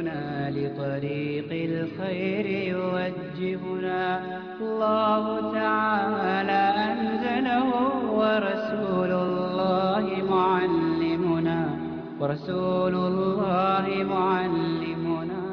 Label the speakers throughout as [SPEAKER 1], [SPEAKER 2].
[SPEAKER 1] يهدينا لطريق الخير يوجهنا الله تعالى أنزله ورسول الله معلمنا ورسول الله معلمنا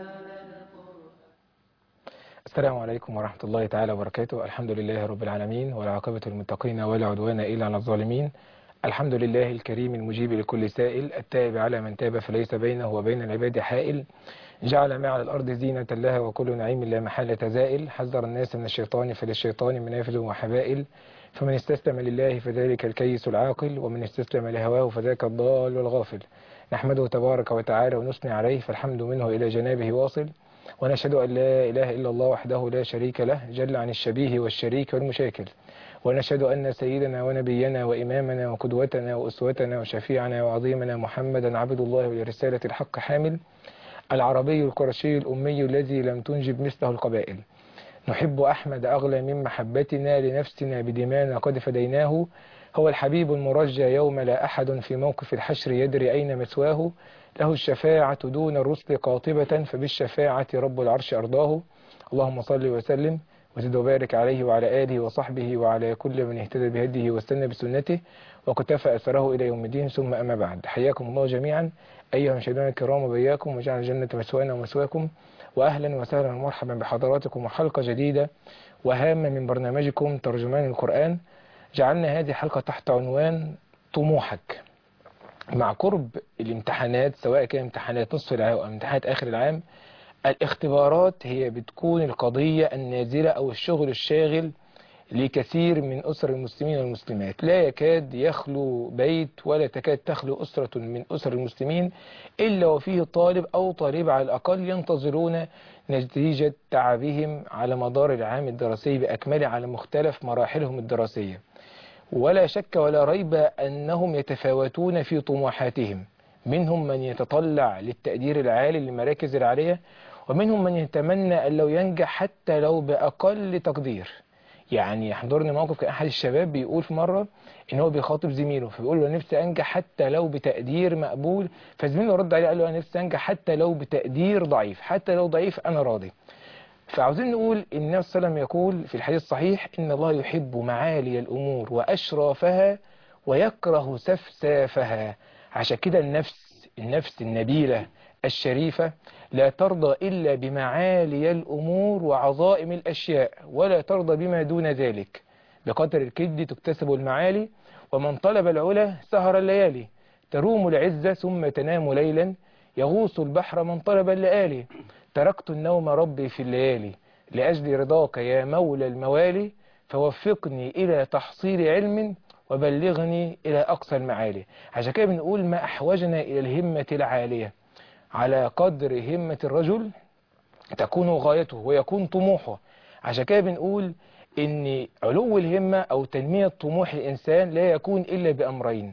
[SPEAKER 2] السلام عليكم ورحمة الله تعالى وبركاته الحمد لله رب العالمين والعاقبة للمتقين ولا عدوان إلا على الظالمين الحمد لله الكريم المجيب لكل سائل التائب على من تاب فليس بينه وبين العباد حائل جعل ما على الأرض زينة لها وكل نعيم لا محالة زائل حذر الناس من الشيطان فللشيطان منافذ وحبائل فمن استسلم لله فذلك الكيس العاقل ومن استسلم لهواه فذاك الضال والغافل نحمده تبارك وتعالى ونثني عليه فالحمد منه إلى جنابه واصل ونشهد أن لا إله إلا الله وحده لا شريك له جل عن الشبيه والشريك والمشاكل ونشهد أن سيدنا ونبينا وإمامنا وقدوتنا وأسوتنا وشفيعنا وعظيمنا محمدا عبد الله ولرسالة الحق حامل العربي القرشي الأمي الذي لم تنجب مثله القبائل نحب أحمد أغلى من محبتنا لنفسنا بدمانا قد فديناه هو الحبيب المرجى يوم لا أحد في موقف الحشر يدري أين مثواه له الشفاعة دون الرسل قاطبة فبالشفاعة رب العرش أرضاه اللهم صل وسلم وزد وبارك عليه وعلى آله وصحبه وعلى كل من اهتدى بهديه واستنى بسنته وكتفى أثره إلى يوم الدين ثم أما بعد حياكم الله جميعا أيها المشاهدون الكرام وبياكم وجعل الجنة مسوانا ومسواكم وأهلا وسهلا ومرحبا بحضراتكم وحلقة جديدة وهامة من برنامجكم ترجمان القرآن جعلنا هذه الحلقة تحت عنوان طموحك مع قرب الامتحانات سواء كان امتحانات نصف العام أو امتحانات آخر العام الاختبارات هي بتكون القضية النازلة أو الشغل الشاغل لكثير من أسر المسلمين والمسلمات لا يكاد يخلو بيت ولا تكاد تخلو أسرة من أسر المسلمين إلا وفيه طالب أو طالب على الأقل ينتظرون نتيجة تعبهم على مدار العام الدراسي بأكمله على مختلف مراحلهم الدراسية ولا شك ولا ريب أنهم يتفاوتون في طموحاتهم منهم من يتطلع للتقدير العالي للمراكز العالية ومنهم من يتمنى أن لو ينجح حتى لو بأقل تقدير يعني يحضرني موقف كان أحد الشباب بيقول في مرة إن هو بيخاطب زميله فبيقول له أنا نفسي أنجح حتى لو بتقدير مقبول فزميله رد عليه قال له أنا نفسي أنجح حتى لو بتقدير ضعيف حتى لو ضعيف أنا راضي فعاوزين نقول إن النبي صلى الله عليه وسلم يقول في الحديث الصحيح إن الله يحب معالي الأمور وأشرافها ويكره سفسافها عشان كده النفس النفس النبيلة الشريفة لا ترضى إلا بمعالي الأمور وعظائم الأشياء ولا ترضى بما دون ذلك بقدر الكد تكتسب المعالي ومن طلب العلا سهر الليالي تروم العزة ثم تنام ليلا يغوص البحر من طلب الليالي تركت النوم ربي في الليالي لأجل رضاك يا مولى الموالي فوفقني إلى تحصيل علم وبلغني إلى أقصى المعالي عشان كده بنقول ما أحوجنا إلى الهمة العالية على قدر همة الرجل تكون غايته ويكون طموحه عشان كده بنقول ان علو الهمة او تنمية طموح الانسان لا يكون الا بامرين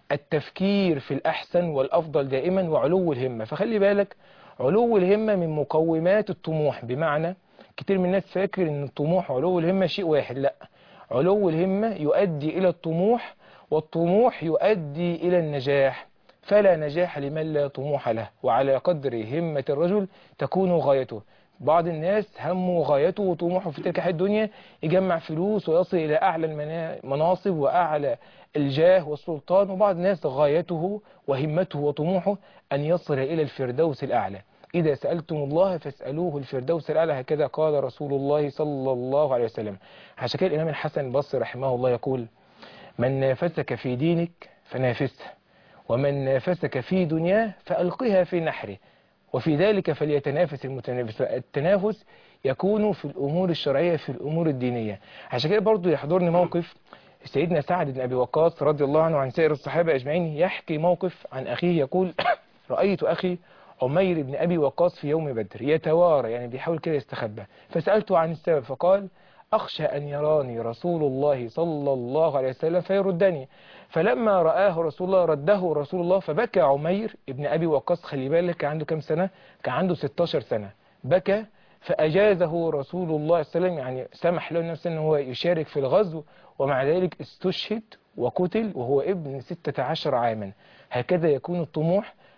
[SPEAKER 2] التفكير في الاحسن والافضل دائما وعلو الهمة فخلي بالك علو الهمة من مقومات الطموح بمعنى كتير من الناس فاكر ان الطموح وعلو الهمة شيء واحد لا علو الهمة يؤدي الى الطموح والطموح يؤدي الى النجاح فلا نجاح لمن لا طموح له وعلى قدر همة الرجل تكون غايته بعض الناس همه غايته وطموحه في تلك الحياة الدنيا يجمع فلوس ويصل إلى أعلى المناصب وأعلى الجاه والسلطان وبعض الناس غايته وهمته وطموحه أن يصل إلى الفردوس الأعلى إذا سألتم الله فاسألوه الفردوس الأعلى هكذا قال رسول الله صلى الله عليه وسلم عشان كده الإمام الحسن البصري رحمه الله يقول من نافسك في دينك فنافسه ومن نافسك في دنياه فألقها في نحره وفي ذلك فليتنافس المتنافس التنافس يكون في الأمور الشرعية في الأمور الدينية عشان كده برضو يحضرني موقف سيدنا سعد بن أبي وقاص رضي الله عنه وعن سائر الصحابة أجمعين يحكي موقف عن أخيه يقول رأيت أخي عمير بن أبي وقاص في يوم بدر يتوارى يعني بيحاول كده يستخبى فسألته عن السبب فقال أخشى أن يراني رسول الله صلى الله عليه وسلم فيردني فلما رآه رسول الله رده رسول الله فبكى عمير ابن أبي وقاص خلي بالك كان عنده كم سنة كان عنده 16 سنة بكى فأجازه رسول الله صلى الله عليه وسلم يعني سمح له نفسه أنه هو يشارك في الغزو ومع ذلك استشهد وقتل وهو ابن 16 عاما هكذا يكون الطموح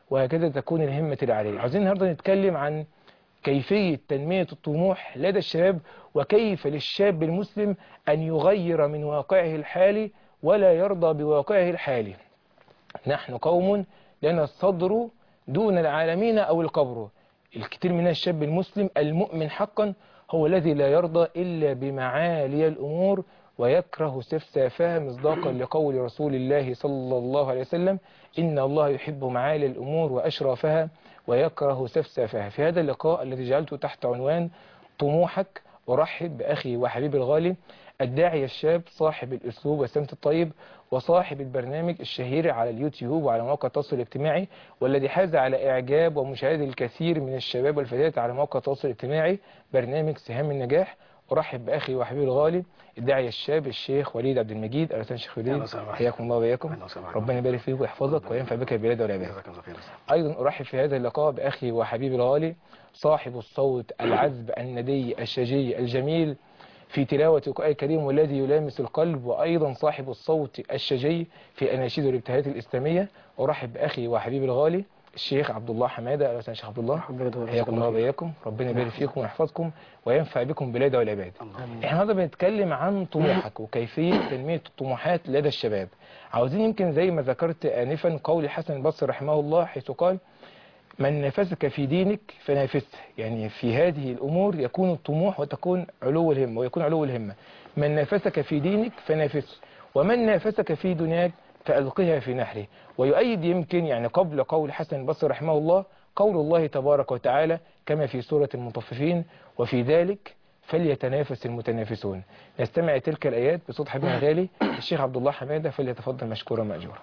[SPEAKER 2] وهكذا تكون الهمة العالية عاوزين النهاردة نتكلم عن كيفية تنمية الطموح لدى الشباب وكيف للشاب المسلم أن يغير من واقعه الحالي ولا يرضى بواقعه الحالي نحن قوم لنا الصدر دون العالمين أو القبر الكثير من الشاب المسلم المؤمن حقا هو الذي لا يرضى إلا بمعالي الأمور ويكره سفسافها مصداقا لقول رسول الله صلى الله عليه وسلم إن الله يحب معالي الأمور وأشرافها ويكره سفسافها في هذا اللقاء الذي جعلته تحت عنوان طموحك أرحب بأخي وحبيبي الغالي الداعية الشاب صاحب الأسلوب والسمت الطيب وصاحب البرنامج الشهير على اليوتيوب وعلى مواقع التواصل الاجتماعي والذي حاز على إعجاب ومشاهدة الكثير من الشباب والفتيات على مواقع التواصل الاجتماعي برنامج سهام النجاح أرحب بأخي وحبيبي الغالي الداعية الشاب الشيخ وليد عبد المجيد أهلا وسهلا شيخ وليد
[SPEAKER 3] أهلا وسهلا.
[SPEAKER 2] حياكم الله وإياكم
[SPEAKER 3] أهلا وسهلا.
[SPEAKER 2] ربنا يبارك فيك ويحفظك وينفع بك البلاد والعباد
[SPEAKER 3] جزاك الله خير
[SPEAKER 2] أيضا أرحب في هذا اللقاء بأخي وحبيبي الغالي صاحب الصوت العذب الندي الشجي الجميل في تلاوة القرآن الكريم والذي يلامس القلب وأيضا صاحب الصوت الشجي في أناشيد والابتهالات الإسلامية أرحب بأخي وحبيبي الغالي الشيخ عبد الله حمادة أهلا وسهلا شيخ عبد الله حياكم الله وبياكم ربنا يبارك فيكم ويحفظكم وينفع بكم بلاد والعباد احنا النهارده بنتكلم عن طموحك وكيفية تنمية الطموحات لدى الشباب عاوزين يمكن زي ما ذكرت آنفا قول حسن البصري رحمه الله حيث قال من نافسك في دينك فنافسه يعني في هذه الأمور يكون الطموح وتكون علو الهمة ويكون علو الهمة من نافسك في دينك فنافسه ومن نافسك في دنياك فألقها في نحره ويؤيد يمكن يعني قبل قول حسن البصري رحمه الله قول الله تبارك وتعالى كما في سورة المطففين وفي ذلك فليتنافس المتنافسون نستمع تلك الآيات بصوت حبيبنا الغالي الشيخ عبد الله حمادة فليتفضل مشكورا مأجورا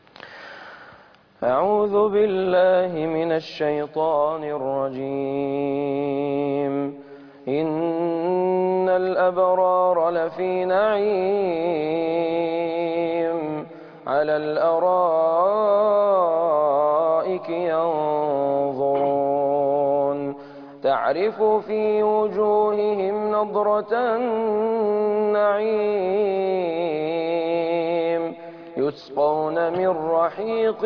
[SPEAKER 4] أعوذ بالله من الشيطان الرجيم إن الأبرار لفي نعيم على الأرائك ينظرون تعرف في وجوههم نضرة النعيم يسقون من رحيق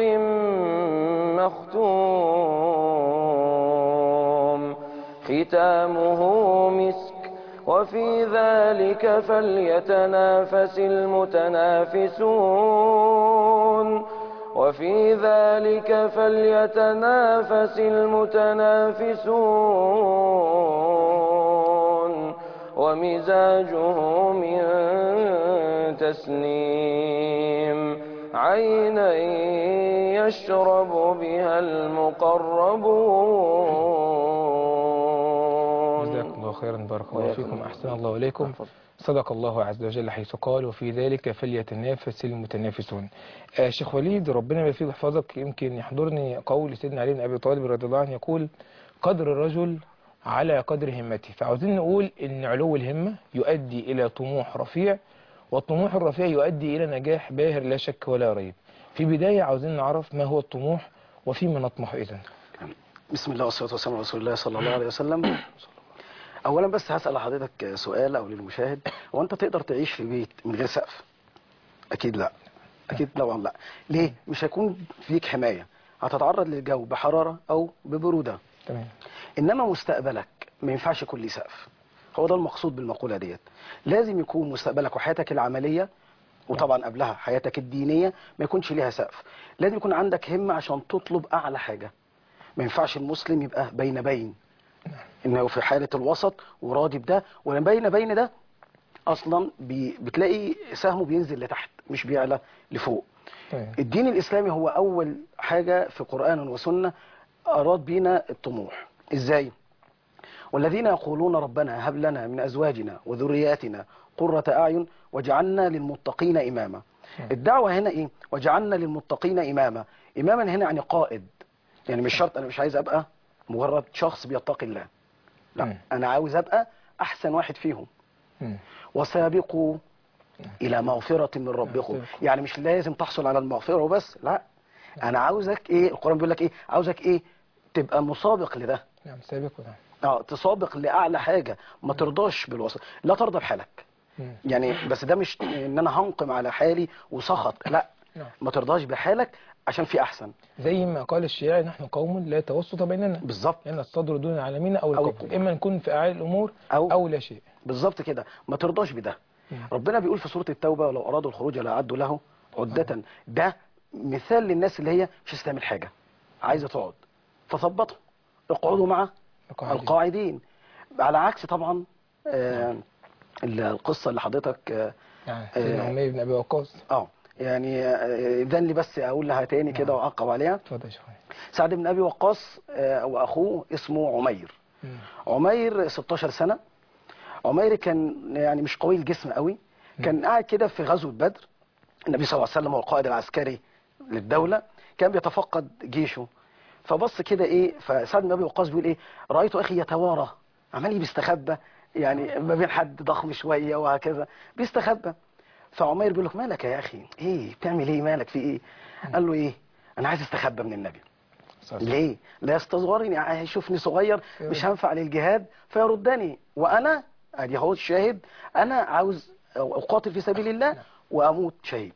[SPEAKER 4] مختوم ختامه مسك وفي ذلك فليتنافس المتنافسون وفي ذلك فليتنافس المتنافسون ومزاجه من تسنيم عينا يشرب بها المقربون
[SPEAKER 2] جزاكم الله خيرا بارك الله فيكم أحسن الله إليكم صدق الله عز وجل حيث قال وفي ذلك فليتنافس المتنافسون آه شيخ وليد ربنا يبارك فيك ويحفظك يمكن يحضرني قول سيدنا علي بن أبي طالب رضي الله عنه يقول قدر الرجل على قدر همته فعاوزين نقول ان علو الهمة يؤدي الى طموح رفيع والطموح الرفيع يؤدي الى نجاح باهر لا شك ولا ريب في بداية عاوزين نعرف ما هو الطموح وفيما نطمح اذا
[SPEAKER 3] بسم الله والصلاة والسلام على رسول الله صلى الله عليه وسلم أولا بس هسأل حضرتك سؤال أو للمشاهد هو أنت تقدر تعيش في بيت من غير سقف؟ أكيد لا أكيد طبعا لا ليه؟ مش هيكون فيك حماية هتتعرض للجو بحرارة أو ببرودة
[SPEAKER 2] تمام
[SPEAKER 3] انما مستقبلك ما ينفعش يكون ليه سقف هو ده المقصود بالمقوله ديت لازم يكون مستقبلك وحياتك العمليه وطبعا قبلها حياتك الدينيه ما يكونش ليها سقف لازم يكون عندك همه عشان تطلب اعلى حاجه ما ينفعش المسلم يبقى بين بين انه في حاله الوسط وراضي بده ولما بين بين ده اصلا بي بتلاقي سهمه بينزل لتحت مش بيعلى لفوق
[SPEAKER 2] تمام
[SPEAKER 3] الدين الإسلامي هو أول حاجة في قرآن وسنة أراد بينا الطموح إزاي؟ والذين يقولون ربنا هب لنا من أزواجنا وذرياتنا قرة أعين وجعلنا للمتقين إماما الدعوة هنا إيه؟ وجعلنا للمتقين إماما إماما هنا يعني قائد يعني مش شرط أنا مش عايز أبقى مجرد شخص بيتقي الله لا
[SPEAKER 2] مم.
[SPEAKER 3] أنا عاوز أبقى أحسن واحد فيهم
[SPEAKER 2] مم.
[SPEAKER 3] وسابقوا إلى مغفرة من ربكم
[SPEAKER 2] سابقوا.
[SPEAKER 3] يعني مش لازم تحصل على المغفرة وبس لا أنا عاوزك إيه القرآن بيقول لك إيه عاوزك إيه تبقى مسابق لده
[SPEAKER 2] نعم سابق ونعم
[SPEAKER 3] اه تسابق لأعلى حاجة ما ترضاش بالوسط لا ترضى بحالك
[SPEAKER 2] مم.
[SPEAKER 3] يعني بس ده مش ان انا هنقم على حالي وسخط لا
[SPEAKER 2] نعم.
[SPEAKER 3] ما ترضاش بحالك عشان في احسن
[SPEAKER 2] زي ما قال الشاعر نحن قوم لا توسط بيننا
[SPEAKER 3] بالظبط
[SPEAKER 2] لأن الصدر دون العالمين أو
[SPEAKER 3] أو
[SPEAKER 2] القبر
[SPEAKER 3] القبر.
[SPEAKER 2] إما نكون في أعالي الأمور
[SPEAKER 3] أو-
[SPEAKER 2] أو لا شيء
[SPEAKER 3] بالظبط كده ما ترضاش بده
[SPEAKER 2] مم.
[SPEAKER 3] ربنا بيقول في سوره التوبه ولو ارادوا الخروج لاعدوا له عده ده مثال للناس اللي هي مش عايزة تعمل حاجه عايزه تقعد فثبطوا اقعدوا مع
[SPEAKER 2] القاعدين.
[SPEAKER 3] القاعدين على عكس طبعا آه القصه اللي حضرتك اه,
[SPEAKER 2] يعني سيدنا
[SPEAKER 3] آه.
[SPEAKER 2] عمير بن أبي وقاص
[SPEAKER 3] آه يعني آه، اذن لي بس اقول لها تاني كده واعقب عليها
[SPEAKER 2] اتفضل يا شيخ وليد.
[SPEAKER 3] سعد بن ابي وقاص آه، واخوه اسمه عمير
[SPEAKER 2] مم.
[SPEAKER 3] عمير 16 سنة عمير كان يعني مش قوي الجسم قوي كان قاعد كده في غزوة بدر النبي صلى الله عليه وسلم هو القائد العسكري للدولة كان بيتفقد جيشه فبص كده ايه فسعد بن ابي وقاص بيقول ايه رايت اخي يتوارى عمال بيستخبى يعني ما بين حد ضخم شويه وهكذا بيستخبى فعمير بيقول له مالك يا اخي ايه بتعمل ايه مالك في ايه قال له ايه انا عايز استخبى من النبي
[SPEAKER 2] صلى الله عليه
[SPEAKER 3] ليه لا يستصغرني يعني هيشوفني صغير مش هنفع للجهاد فيردني وانا ادي اهو الشاهد انا عاوز اقاتل في سبيل الله واموت شهيد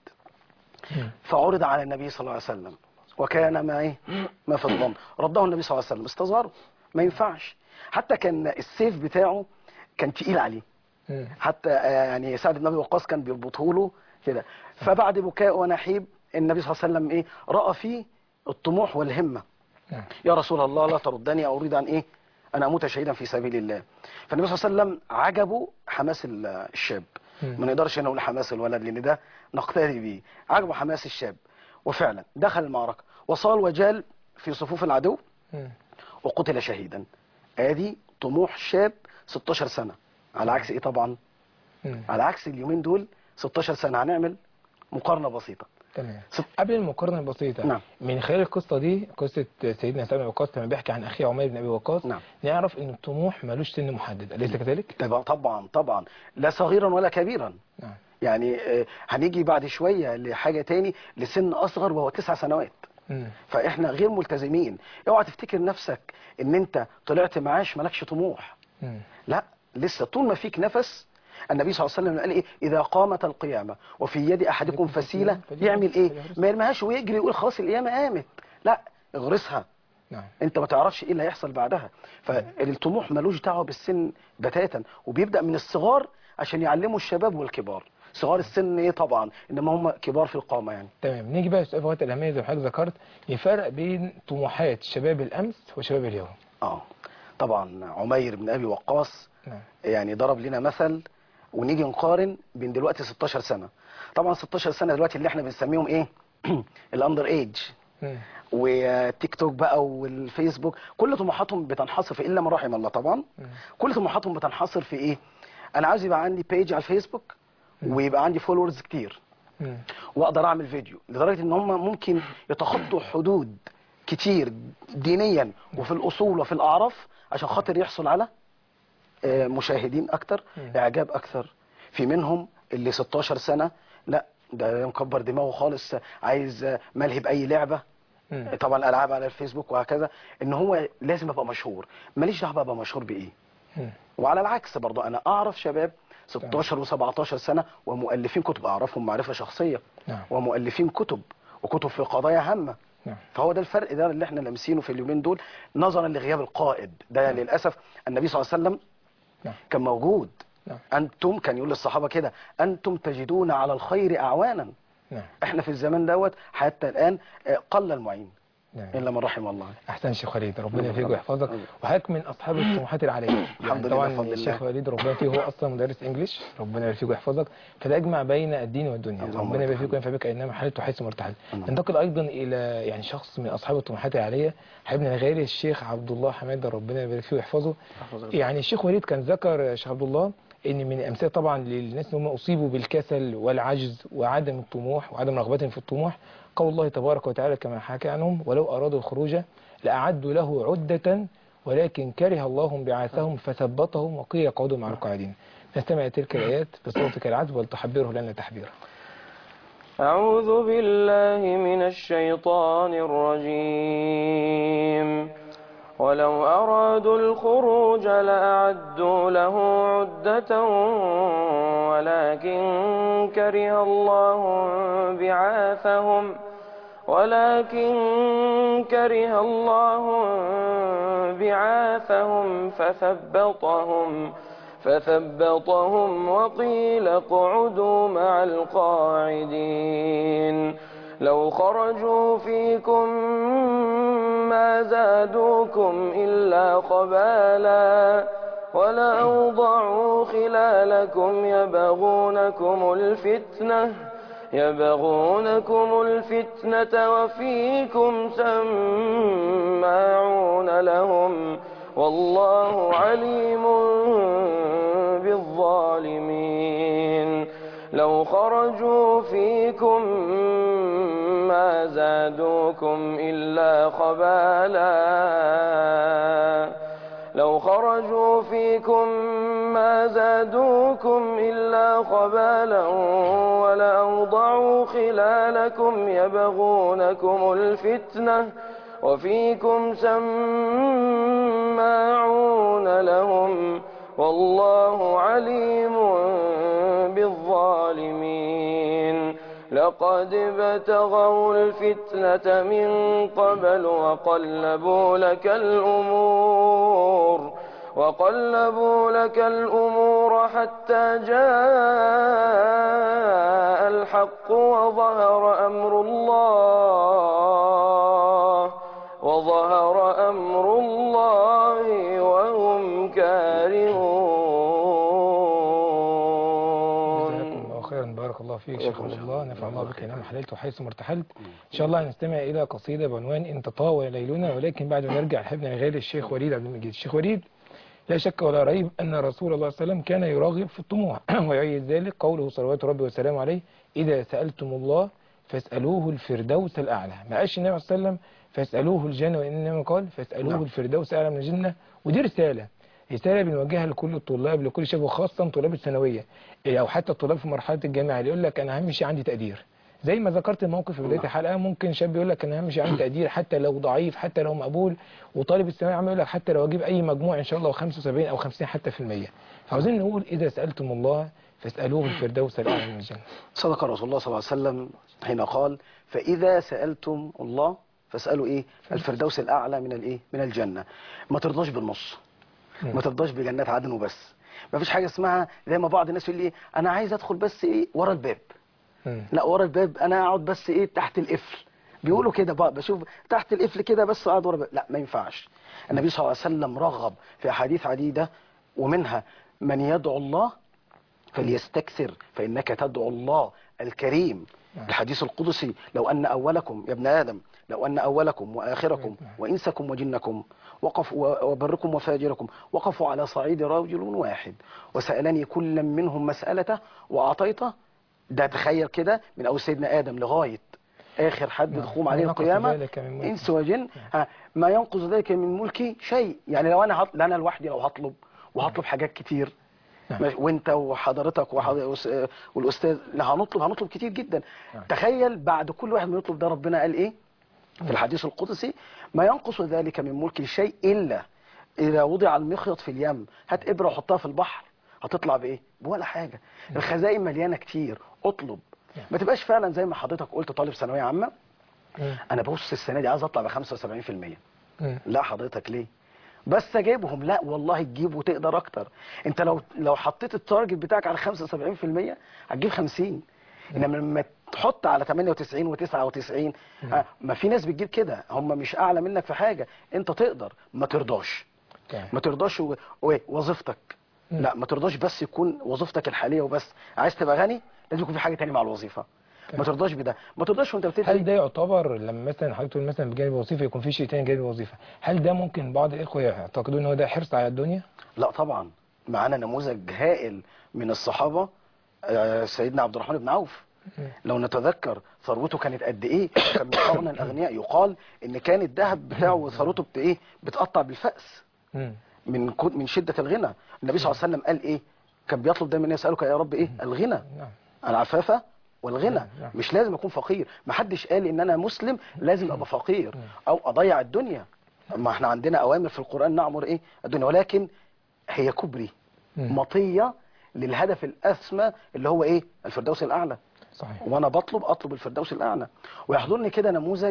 [SPEAKER 2] مم.
[SPEAKER 3] فعرض على النبي صلى الله عليه وسلم وكان ما ايه ما في الظن رده النبي صلى الله عليه وسلم استصغره ما ينفعش حتى كان السيف بتاعه كان تقيل عليه
[SPEAKER 2] مم.
[SPEAKER 3] حتى آه، يعني سعد بن ابي وقاص كان بيربطه له كده فبعد بكاء ونحيب النبي صلى الله عليه وسلم ايه راى فيه الطموح والهمه
[SPEAKER 2] نعم.
[SPEAKER 3] يا رسول الله لا تردني او اريد ان ايه انا اموت شهيدا في سبيل الله فالنبي صلى الله عليه وسلم عجبه حماس ال- الشاب
[SPEAKER 2] مم.
[SPEAKER 3] ما نقدرش نقول حماس الولد لان ده نقتدي بيه عجبه حماس الشاب وفعلا دخل المعركه وصال وجال في صفوف العدو
[SPEAKER 2] مم.
[SPEAKER 3] وقتل شهيدا ادي طموح شاب 16 سنه على عكس ايه طبعا
[SPEAKER 2] مم.
[SPEAKER 3] على عكس اليومين دول 16 سنه هنعمل مقارنه بسيطه
[SPEAKER 2] تمام
[SPEAKER 3] ست-
[SPEAKER 2] قبل المقارنة البسيطة
[SPEAKER 3] نعم.
[SPEAKER 2] من خلال القصة دي قصة سيدنا سعد بن أبي وقاص لما بيحكي عن أخيه عمير بن أبي وقاص
[SPEAKER 3] نعم.
[SPEAKER 2] نعرف إن الطموح ملوش سن محدد أليس كذلك؟
[SPEAKER 3] طبعا طبعا طبعا لا صغيرا ولا كبيرا
[SPEAKER 2] نعم
[SPEAKER 3] يعني آه، هنيجي بعد شوية لحاجة تاني لسن أصغر وهو تسع سنوات
[SPEAKER 2] مم.
[SPEAKER 3] فإحنا غير ملتزمين اوعى تفتكر نفسك إن أنت طلعت معاش مالكش طموح
[SPEAKER 2] مم.
[SPEAKER 3] لا لسه طول ما فيك نفس النبي صلى الله عليه وسلم قال ايه اذا قامت القيامه وفي يد احدكم فسيله يعمل ايه ما يرميهاش ويجري ويقول خلاص القيامه قامت لا اغرسها
[SPEAKER 2] نعم
[SPEAKER 3] انت ما تعرفش ايه اللي هيحصل بعدها فالطموح ملوش دعوه بالسن بتاتا وبيبدا من الصغار عشان يعلموا الشباب والكبار صغار السن ايه طبعا انما هم كبار في القامه يعني
[SPEAKER 2] تمام نيجي بقى لسؤال في وقت الأهمية زي ما حضرتك ذكرت يفرق بين طموحات شباب الأمس وشباب اليوم
[SPEAKER 3] اه طبعا عمير بن ابي وقاص
[SPEAKER 2] نعم
[SPEAKER 3] يعني ضرب لنا مثل ونيجي نقارن بين دلوقتي 16 سنه طبعا 16 سنه دلوقتي اللي احنا بنسميهم ايه الاندر ايج
[SPEAKER 2] مم.
[SPEAKER 3] والتيك توك بقى والفيسبوك كل طموحاتهم بتنحصر في الا من رحم الله طبعا
[SPEAKER 2] مم.
[SPEAKER 3] كل طموحاتهم بتنحصر في ايه انا عاوز يبقى عندي بيج على الفيسبوك ويبقى عندي فولورز كتير
[SPEAKER 2] مم.
[SPEAKER 3] واقدر اعمل فيديو لدرجه ان هم ممكن يتخطوا حدود كتير دينيا وفي الاصول وفي الاعراف عشان خاطر يحصل على آه، مشاهدين اكتر
[SPEAKER 2] مم.
[SPEAKER 3] اعجاب اكتر في منهم اللي 16 سنه لا ده مكبر دماغه خالص عايز آه، ملهي باي لعبه
[SPEAKER 2] مم.
[SPEAKER 3] طبعا الالعاب على الفيسبوك وهكذا ان هو لازم ابقى مشهور ماليش دعوه ابقى مشهور بايه
[SPEAKER 2] مم.
[SPEAKER 3] وعلى العكس برضه انا اعرف شباب 16 و17 سنه ومؤلفين كتب اعرفهم معرفه شخصيه
[SPEAKER 2] نعم
[SPEAKER 3] ومؤلفين كتب وكتب في قضايا هامه
[SPEAKER 2] نعم
[SPEAKER 3] فهو ده الفرق ده اللي احنا لامسينه في اليومين دول نظرا لغياب القائد ده للاسف النبي صلى الله عليه وسلم
[SPEAKER 2] نعم
[SPEAKER 3] كان موجود
[SPEAKER 2] نعم
[SPEAKER 3] انتم كان يقول للصحابه كده انتم تجدون على الخير اعوانا
[SPEAKER 2] نعم
[SPEAKER 3] احنا في الزمان دوت حتى الان آه، قل المعين
[SPEAKER 2] نعم
[SPEAKER 3] الا من رحم الله
[SPEAKER 2] احسن شيخ وليد ربنا
[SPEAKER 3] الله
[SPEAKER 2] يفيك
[SPEAKER 3] يرحمه.
[SPEAKER 2] ويحفظك
[SPEAKER 3] الله.
[SPEAKER 2] وحضرتك من اصحاب الطموحات العاليه
[SPEAKER 3] الحمد لله،
[SPEAKER 2] طبعا
[SPEAKER 3] بفضل
[SPEAKER 2] الشيخ
[SPEAKER 3] الله.
[SPEAKER 2] وليد ربنا فيه هو اصلا مدرس انجليش ربنا يفيك ويحفظك فده يجمع بين الدين والدنيا
[SPEAKER 3] اللهم
[SPEAKER 2] ربنا
[SPEAKER 3] لك
[SPEAKER 2] يبارك فيك
[SPEAKER 3] الحمد.
[SPEAKER 2] وينفع بك اينما حلت وحيث مرتحل
[SPEAKER 3] اللهم.
[SPEAKER 2] ننتقل ايضا الى يعني شخص من اصحاب الطموحات العاليه حبيبنا الغالي الشيخ عبد الله حماده ربنا يبارك فيه ويحفظه يعني الشيخ وليد كان ذكر يا شيخ عبد الله ان من الامثله طبعا للناس اللي هم اصيبوا بالكسل والعجز وعدم الطموح وعدم رغبتهم في الطموح قول الله تبارك وتعالى كما حكى عنهم ولو ارادوا الخروج لاعدوا له عده ولكن كره الله بعاثهم فثبطهم وقيل اقعدوا مع القاعدين نستمع تلك الايات بصوتك العذب ولتحبره لنا تحبيرا
[SPEAKER 4] أعوذ بالله من الشيطان الرجيم ولو أرادوا الخروج لأعدوا له عدة ولكن كره الله بعاثهم ولكن كره الله بعاثهم فثبطهم فثبطهم وقيل اقعدوا مع القاعدين لو خرجوا فيكم ما زادوكم إلا خبالا ولأوضعوا خلالكم يبغونكم الفتنة يبغونكم الفتنة وفيكم سماعون لهم والله عليم بالظالمين لو خرجوا فيكم ما زادوكم إلا خبالا لو خرجوا فيكم ما زادوكم إلا خبالا ولأوضعوا خلالكم يبغونكم الفتنة وفيكم سماعون لهم والله عليم بالظالمين لقد ابتغوا الفتنة من قبل وقلبوا لك الأمور وقلبوا لك الأمور حتى جاء الحق وظهر أمر الله وظهر أمر الله وهم كارهون
[SPEAKER 2] جزاكم الله خيرا بارك الله فيك شيخ عبد الله نفع الله بك نعم حللت حيث ما ارتحلت ان شاء الله هنستمع الى قصيده بعنوان ان تطاول ليلنا ولكن بعد ما نرجع لحبنا الغالي الشيخ وليد عبد المجيد الشيخ وليد لا شك ولا ريب ان رسول الله صلى الله عليه وسلم كان يراغب في الطموح ويؤيد ذلك قوله صلوات ربي وسلامه عليه اذا سالتم الله فاسالوه الفردوس الاعلى ما قالش النبي صلى الله عليه وسلم فاسالوه الجنه وانما قال فاسالوه
[SPEAKER 3] نعم.
[SPEAKER 2] الفردوس الاعلى من الجنه ودي رساله رسالة بنوجهها لكل الطلاب لكل شاب وخاصة طلاب الثانوية إيه، أو حتى الطلاب في مرحلة الجامعة اللي يقول لك أنا أهم شيء عندي تقدير زي ما ذكرت الموقف في بداية
[SPEAKER 3] نعم.
[SPEAKER 2] الحلقة ممكن شاب يقول لك أنا أهم شيء عندي تقدير حتى لو ضعيف حتى لو مقبول وطالب الثانوية عام يقول لك حتى لو أجيب أي مجموع إن شاء الله 75 أو 50 حتى في المية فعاوزين نقول إذا سألتم الله فاسألوه الفردوس الأعلى من الجنة
[SPEAKER 3] صدق رسول الله صلى الله عليه وسلم حين قال فإذا سألتم الله فاسألوا إيه الفردوس الأعلى من الإيه من الجنة ما ترضاش بالنص ما ترضاش بجنات عدن وبس ما فيش حاجة اسمها زي ما بعض الناس يقول لي أنا عايز أدخل بس إيه ورا الباب
[SPEAKER 2] مم.
[SPEAKER 3] لا ورا الباب أنا أقعد بس إيه تحت القفل بيقولوا كده بقى بشوف تحت القفل كده بس أقعد ورا الباب لا ما ينفعش النبي صلى الله عليه وسلم رغب في أحاديث عديدة ومنها من يدعو الله فليستكثر فإنك تدعو الله الكريم الحديث القدسي لو أن أولكم يا ابن آدم لو أن أولكم وآخركم وإنسكم وجنكم وقفوا وبركم وفاجركم وقفوا على صعيد رجل واحد وسألني كل منهم مسألته وأعطيته ده تخيل كده من أول سيدنا آدم لغاية آخر حد
[SPEAKER 2] نعم.
[SPEAKER 3] تقوم عليه
[SPEAKER 2] ما نقص
[SPEAKER 3] القيامة
[SPEAKER 2] ذلك من ملكه.
[SPEAKER 3] إنس وجن ها، ما ينقص ذلك من ملكي شيء يعني لو أنا هط... لا أنا لوحدي لو هطلب وهطلب حاجات كتير
[SPEAKER 2] نعم.
[SPEAKER 3] ماشي، وانت وحضرتك وحض... وس- والاستاذ لا هنطلب هنطلب كتير جدا
[SPEAKER 2] نعم.
[SPEAKER 3] تخيل بعد كل واحد ما يطلب ده ربنا قال ايه في الحديث القدسي ما ينقص ذلك من ملك شيء الا اذا وضع المخيط في اليم هات ابره وحطها في البحر هتطلع بايه بولا حاجه الخزائن مليانه كتير اطلب ما تبقاش فعلا زي ما حضرتك قلت طالب ثانويه عامه
[SPEAKER 2] مم.
[SPEAKER 3] انا ببص السنه دي عايز اطلع ب 75%
[SPEAKER 2] مم.
[SPEAKER 3] لا حضرتك ليه بس اجيبهم لا والله تجيب وتقدر اكتر انت لو لو حطيت التارجت بتاعك على 75% هتجيب 50 انما لما تحط على 98 و99 ما في ناس بتجيب كده هم مش اعلى منك في حاجه انت تقدر ما ترضاش
[SPEAKER 2] تمام.
[SPEAKER 3] ما ترضاش و- و- وظيفتك
[SPEAKER 2] مم.
[SPEAKER 3] لا ما ترضاش بس يكون وظيفتك الحاليه وبس عايز تبقى غني لازم يكون في حاجه تانية مع الوظيفه ما ترضاش بده ما ترضاش وانت
[SPEAKER 2] هل
[SPEAKER 3] بتدي
[SPEAKER 2] ده يعتبر لما مثلا حضرتك تقول مثلا بجانب الوظيفه يكون في شيء تاني جانب الوظيفه هل ده ممكن بعض الاخوه يعتقدون ان هو ده حرص على الدنيا؟
[SPEAKER 3] لا طبعا معانا نموذج هائل من الصحابة آه، سيدنا عبد الرحمن بن عوف لو نتذكر ثروته كانت قد ايه كان من اغنى الاغنياء يقال ان كان الذهب بتاعه وثروته بت ايه بتقطع بالفأس
[SPEAKER 2] مم.
[SPEAKER 3] من كو- من شدة الغنى النبي صلى الله عليه وسلم قال ايه كان بيطلب دايما يسألك يا رب ايه الغنى
[SPEAKER 2] نعم
[SPEAKER 3] العفافة والغنى
[SPEAKER 2] نعم.
[SPEAKER 3] مش لازم اكون فقير ما حدش قال ان انا مسلم لازم ابقى فقير او اضيع الدنيا ما احنا عندنا اوامر في القرآن نعمر ايه الدنيا ولكن هي كبري
[SPEAKER 2] مم.
[SPEAKER 3] مطية للهدف الاسمى اللي هو ايه الفردوس الاعلى
[SPEAKER 2] صحيح
[SPEAKER 3] وانا بطلب اطلب الفردوس الاعلى ويحضرني كده نموذج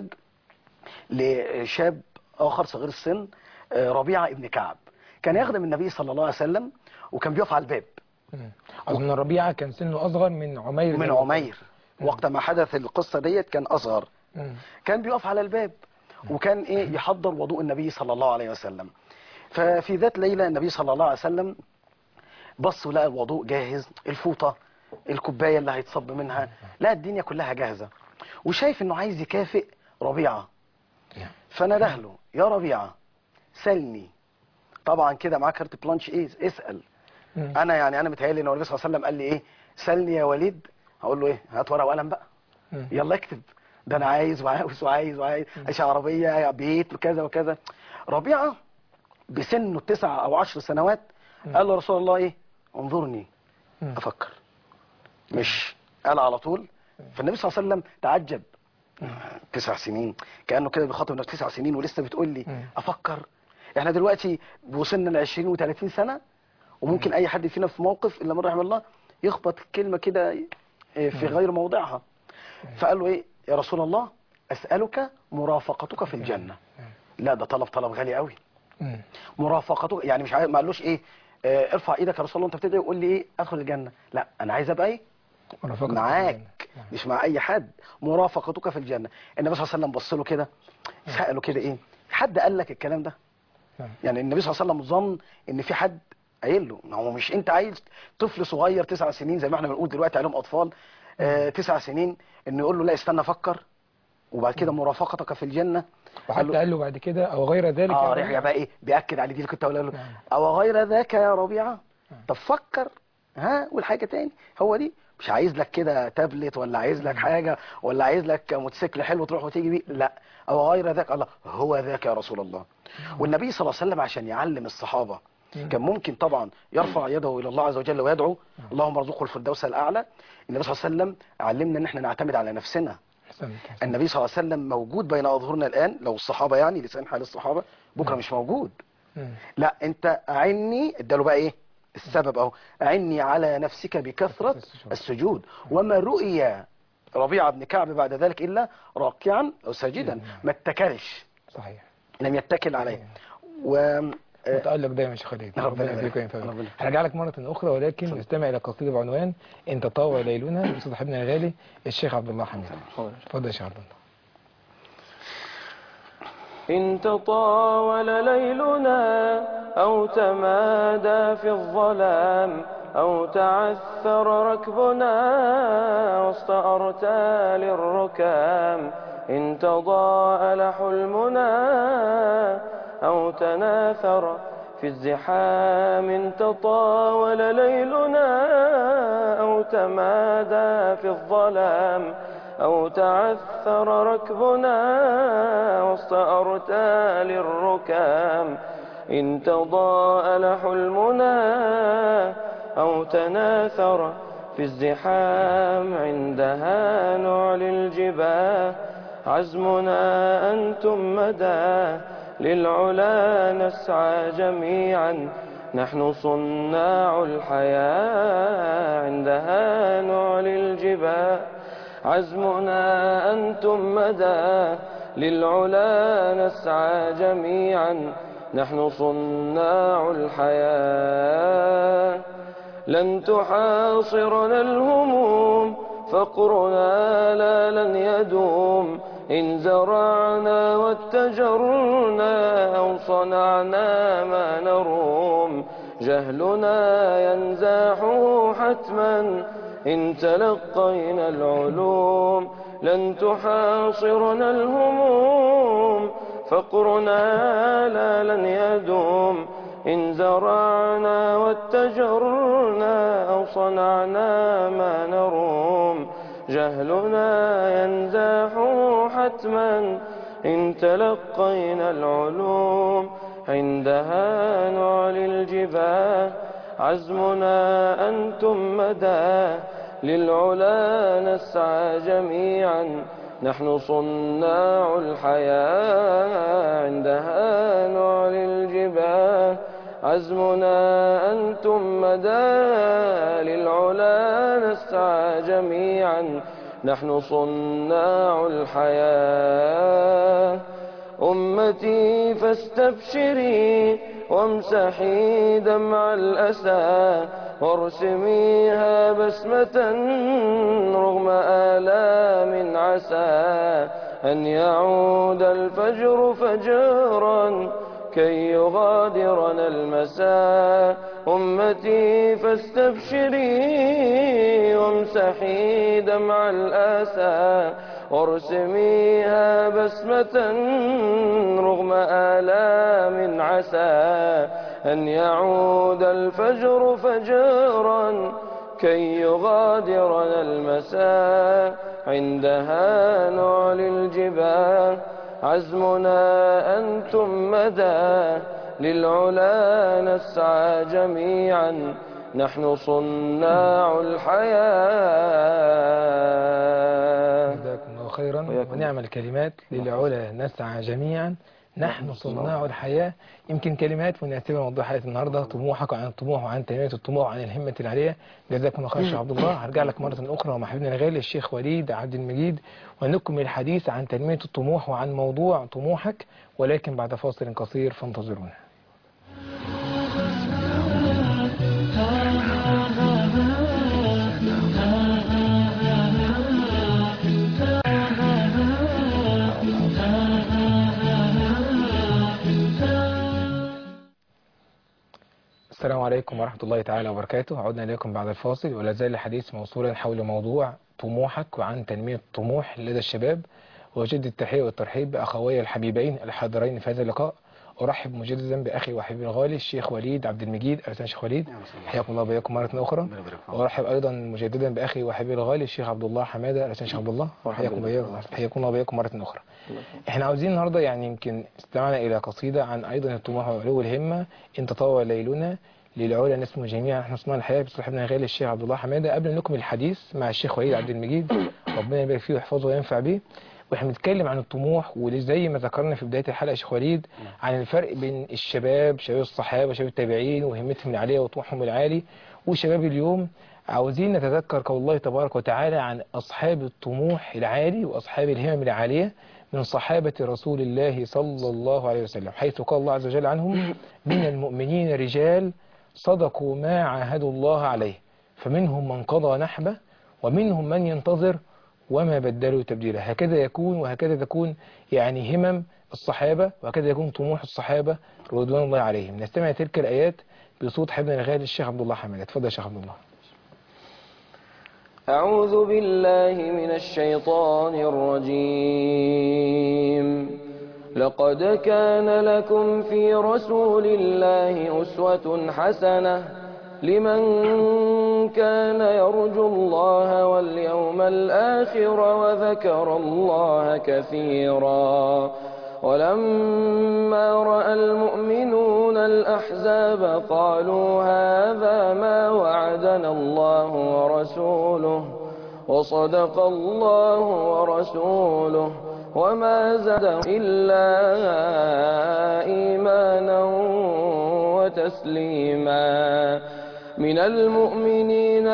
[SPEAKER 3] لشاب اخر صغير السن آه، ربيعه ابن كعب كان يخدم النبي صلى الله عليه وسلم وكان بيقف على الباب
[SPEAKER 2] مم. أظن الربيعة كان سنه أصغر من عمير
[SPEAKER 3] من
[SPEAKER 2] زي ما
[SPEAKER 3] عمير وقت ما حدث القصه ديت كان اصغر
[SPEAKER 2] مم.
[SPEAKER 3] كان بيقف على الباب وكان ايه يحضر وضوء النبي صلى الله عليه وسلم ففي ذات ليله النبي صلى الله عليه وسلم بص ولقى الوضوء جاهز الفوطه الكوبايه اللي هيتصب منها لا الدنيا كلها جاهزه وشايف انه عايز يكافئ ربيعه
[SPEAKER 2] نعم.
[SPEAKER 3] فنده له يا ربيعه سلني طبعا كده معاه كارت بلانش ايه اسال
[SPEAKER 2] مم.
[SPEAKER 3] انا يعني انا متهيألي ان النبي صلى الله عليه وسلم قال لي ايه سلني يا وليد هقول له ايه هات ورقه وقلم بقى
[SPEAKER 2] مم.
[SPEAKER 3] يلا اكتب ده انا عايز وعاوز وعايز وعايز عايش عربيه بيت وكذا وكذا ربيعه بسنه تسع او عشر سنوات قال له رسول الله ايه انظرني
[SPEAKER 2] مم.
[SPEAKER 3] افكر مش قال على طول فالنبي صلى الله عليه وسلم تعجب تسع سنين كانه كده بيخاطب نفسه تسع سنين ولسه بتقول لي
[SPEAKER 2] مم.
[SPEAKER 3] افكر احنا دلوقتي وصلنا ل 20 و30 سنه وممكن اي حد فينا في موقف الا من رحم الله يخبط كلمه كده إيه، في غير موضعها فقال له ايه يا رسول الله اسالك مرافقتك في الجنه لا ده طلب طلب غالي قوي
[SPEAKER 2] مم.
[SPEAKER 3] مرافقتك يعني مش عايز ما قالوش ايه آه، ارفع ايدك يا رسول الله انت بتدعي وقول لي ايه ادخل الجنه لا انا عايز ابقى ايه
[SPEAKER 2] مرافقة
[SPEAKER 3] معاك مش مع اي حد مرافقتك في الجنه النبي صلى الله عليه وسلم بص له كده ساله كده ايه حد قال لك الكلام ده
[SPEAKER 2] نعم.
[SPEAKER 3] يعني النبي صلى الله عليه وسلم ظن ان في حد قايل له ما هو مش انت عايز طفل صغير تسع سنين زي ما احنا بنقول دلوقتي عليهم اطفال آه تسع سنين انه يقول له لا استنى افكر وبعد كده مرافقتك في الجنه قال
[SPEAKER 2] وحتى
[SPEAKER 3] له-
[SPEAKER 2] قال له بعد كده أو غير ذلك
[SPEAKER 3] اه
[SPEAKER 2] يا
[SPEAKER 3] رجع
[SPEAKER 2] ربيعة.
[SPEAKER 3] بقى ايه بياكد على دي اللي كنت اقولها له
[SPEAKER 2] نعم.
[SPEAKER 3] او غير ذاك يا ربيعه طب فكر ها والحاجه تاني هو دي مش عايز لك كده تابلت ولا عايز لك حاجه ولا عايز لك موتوسيكل حلو تروح وتيجي بيه لا او غير ذاك الله هو ذاك يا رسول الله والنبي صلى الله عليه وسلم عشان يعلم الصحابه كان ممكن طبعا يرفع يده الى الله عز وجل ويدعو اللهم ارزقه الفردوس الاعلى النبي صلى الله عليه وسلم علمنا ان احنا نعتمد على نفسنا
[SPEAKER 2] أحسنت أحسنت.
[SPEAKER 3] النبي صلى الله عليه وسلم موجود بين اظهرنا الان لو الصحابه يعني لسان حال الصحابه بكره مش موجود
[SPEAKER 2] مم.
[SPEAKER 3] لا انت اعني اداله بقى ايه السبب اهو اعني على نفسك بكثرة
[SPEAKER 2] السجود.
[SPEAKER 3] السجود وما رؤي ربيعة بن كعب بعد ذلك الا راكعا او ساجدا ما اتكلش
[SPEAKER 2] صحيح
[SPEAKER 3] لم يتكل عليه و
[SPEAKER 2] متألق دايما يا شيخ خالد
[SPEAKER 3] ربنا
[SPEAKER 2] ربنا
[SPEAKER 3] يبارك.
[SPEAKER 2] يجزيك وينفعك
[SPEAKER 3] ربنا.
[SPEAKER 2] هرجع لك مرة أخرى ولكن نستمع إلى قصيدة بعنوان إن تطاوى ليلنا بصوت حبنا الغالي الشيخ عبد الله حميد اتفضل يا شيخ عبد الله
[SPEAKER 4] إن تطاول ليلنا أو تمادى في الظلام أو تعثر ركبنا وسط أرتال الركام إن تضاءل حلمنا أو تناثر في الزحام إن تطاول ليلنا أو تمادى في الظلام أو تعثر ركبنا وسط أرتال الركام إن تضاءل حلمنا أو تناثر في الزحام عندها نعلي الجباه عزمنا أنتم مدى للعلا نسعى جميعا نحن صناع الحياة عندها نعلي الجباه عزمنا أنتم مدى للعلا نسعى جميعا نحن صناع الحياة لن تحاصرنا الهموم فقرنا لا لن يدوم إن زرعنا واتجرنا أو صنعنا ما نروم جهلنا ينزاحه حتما إن تلقينا العلوم لن تحاصرنا الهموم فقرنا لا لن يدوم إن زرعنا واتجرنا أو صنعنا ما نروم جهلنا ينزاحه حتما إن تلقينا العلوم عندها نعلي الجباه عزمنا أنتم مدى للعلا نسعى جميعا نحن صناع الحياة عندها نعلي الجباه عزمنا أنتم مدى للعلا نسعى جميعا نحن صناع الحياة أمتي فاستبشري وامسحي دمع الأسى وارسميها بسمة رغم آلام عسى أن يعود الفجر فجرا كي يغادرنا المساء أمتي فاستبشري وامسحي دمع الآسى وارسميها بسمة رغم آلام عسى أن يعود الفجر فجرا كي يغادرنا المساء عندها نعلي الجبال عزمنا أنتم مدى للعلا نسعى جميعا نحن صناع الحياة
[SPEAKER 2] جزاكم الله خيرا
[SPEAKER 4] وإياكم.
[SPEAKER 2] ونعم الكلمات للعلا نسعى جميعا نحن صناع الحياة يمكن كلمات مناسبة لموضوع حلقة النهاردة طموحك عن الطموح وعن تنمية الطموح وعن الهمة العالية جزاكم الله خير يا شيخ عبد الله هرجع لك مرة أخرى ومع حبيبنا الغالي الشيخ وليد عبد المجيد ونكمل الحديث عن تنمية الطموح وعن موضوع طموحك ولكن بعد فاصل قصير فانتظرونا السلام عليكم ورحمة الله تعالى وبركاته عدنا إليكم بعد الفاصل ولا زال الحديث موصولا حول موضوع طموحك وعن تنمية الطموح لدى الشباب وجد التحية والترحيب بأخوي الحبيبين الحاضرين في هذا اللقاء أرحب مجددا بأخي وحبيبي الغالي الشيخ وليد عبد المجيد أهلا شيخ وليد
[SPEAKER 3] نعم، سلام.
[SPEAKER 2] حياكم الله وبياكم مرة أخرى
[SPEAKER 3] ربنا يبارك فيك.
[SPEAKER 2] وأرحب أيضا مجددا بأخي وحبيبي الغالي الشيخ عبد الله حمادة أهلا شيخ عبد الله حياكم وبياكم حياكم الله وبياكم مرة أخرى احنا عاوزين النهارده يعني يمكن استمعنا الى قصيده عن ايضا الطموح وعلو الهمه ان تطاول ليلنا للعلا نسمو جميعا احنا صناع الحياه بصاحبنا الغالي الشيخ عبد الله حماده قبل أن نكمل الحديث مع الشيخ وليد عبد المجيد ربنا يبارك فيه ويحفظه وينفع به واحنا بنتكلم عن الطموح وزي ما ذكرنا في بدايه الحلقه يا شيخ وليد عن الفرق بين الشباب شباب الصحابه شباب التابعين وهمتهم العاليه وطموحهم العالي وشباب اليوم عاوزين نتذكر قول الله تبارك وتعالى عن أصحاب الطموح العالي وأصحاب الهمم العالية من صحابة رسول الله صلى الله عليه وسلم حيث قال الله عز وجل عنهم من المؤمنين رجال صدقوا ما عاهدوا الله عليه فمنهم من قضى نحبه ومنهم من ينتظر وما بدلوا تبديلا هكذا يكون وهكذا تكون يعني همم الصحابة وهكذا يكون طموح الصحابة رضوان الله عليهم نستمع تلك الآيات بصوت حبنا الغالي الشيخ عبد الله حماد اتفضل يا شيخ عبد الله
[SPEAKER 4] أعوذ بالله من الشيطان الرجيم لقد كان لكم في رسول الله أسوة حسنة لمن كان يرجو الله واليوم الآخر وذكر الله كثيرا ولما رأى المؤمنون الأحزاب قالوا هذا ما وعدنا الله ورسوله وصدق الله ورسوله وما زادهم إلا إيمانا وتسليما من المؤمنين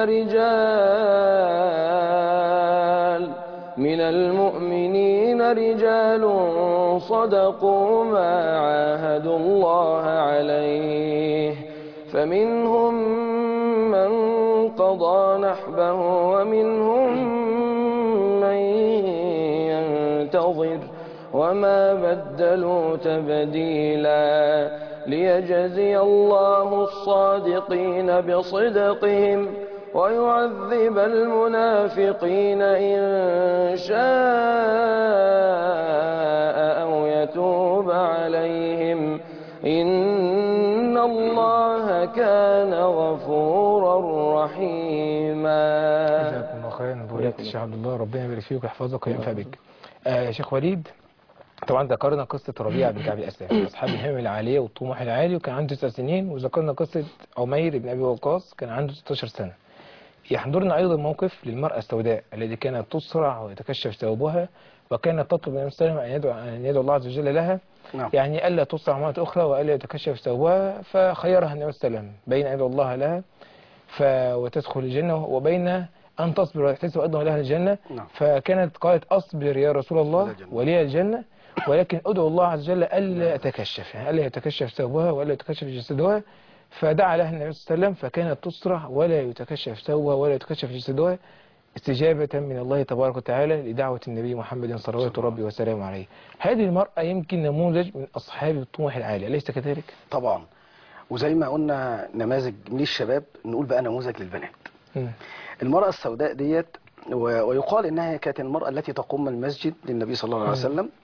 [SPEAKER 4] رجال من المؤمنين رجال صدقوا ما عاهدوا الله عليه فمنهم من قضى نحبه ومنهم من ينتظر وما بدلوا تبديلا ليجزي الله الصادقين بصدقهم ويعذب المنافقين إن شاء أو يتوب عليهم إن الله كان غفورا رحيما
[SPEAKER 2] جزاكم الله خيرا بوريك الشيخ عبد الله ربنا يبارك فيك ويحفظك وينفع بك آه يا شيخ وليد طبعا ذكرنا قصة ربيع بن كعب الأسلام أصحاب الهمم العالية والطموح العالي وكان عنده تسع سنين وذكرنا قصة عمير بن أبي وقاص كان عنده 16 سنة يحضرنا أيضا موقف للمرأة السوداء التي كانت تصرع ويتكشف ثوبها وكانت تطلب من النبي صلى الله عليه وسلم أن يدعو, أن يدعو الله عز وجل لها
[SPEAKER 3] نعم.
[SPEAKER 2] يعني ألا تصرع مرة أخرى وألا يتكشف ثوبها فخيرها النبي صلى الله عليه وسلم بين أن يدعو الله لها ف... وتدخل الجنة وبين أن تصبر وتحتسب أيضا لها الجنة
[SPEAKER 3] نعم.
[SPEAKER 2] فكانت قالت أصبر يا رسول الله
[SPEAKER 3] ولا الجنة.
[SPEAKER 2] ولي الجنة ولكن أدعو الله عز وجل ألا أتكشف يعني ألا يتكشف ثوبها ولا يتكشف جسدها فدعا لها النبي صلى الله عليه وسلم فكانت تصرح ولا يتكشف ثوبها ولا يتكشف جسدها استجابة من الله تبارك وتعالى لدعوة النبي محمد صلوات ربي وسلامه عليه هذه المرأة يمكن نموذج من أصحاب الطموح العالي أليس كذلك؟
[SPEAKER 3] طبعا وزي ما قلنا نماذج من الشباب نقول بقى نموذج للبنات
[SPEAKER 2] مم.
[SPEAKER 3] المرأة السوداء ديت و- ويقال انها كانت المرأة التي تقوم المسجد للنبي صلى الله عليه
[SPEAKER 2] مم.
[SPEAKER 3] وسلم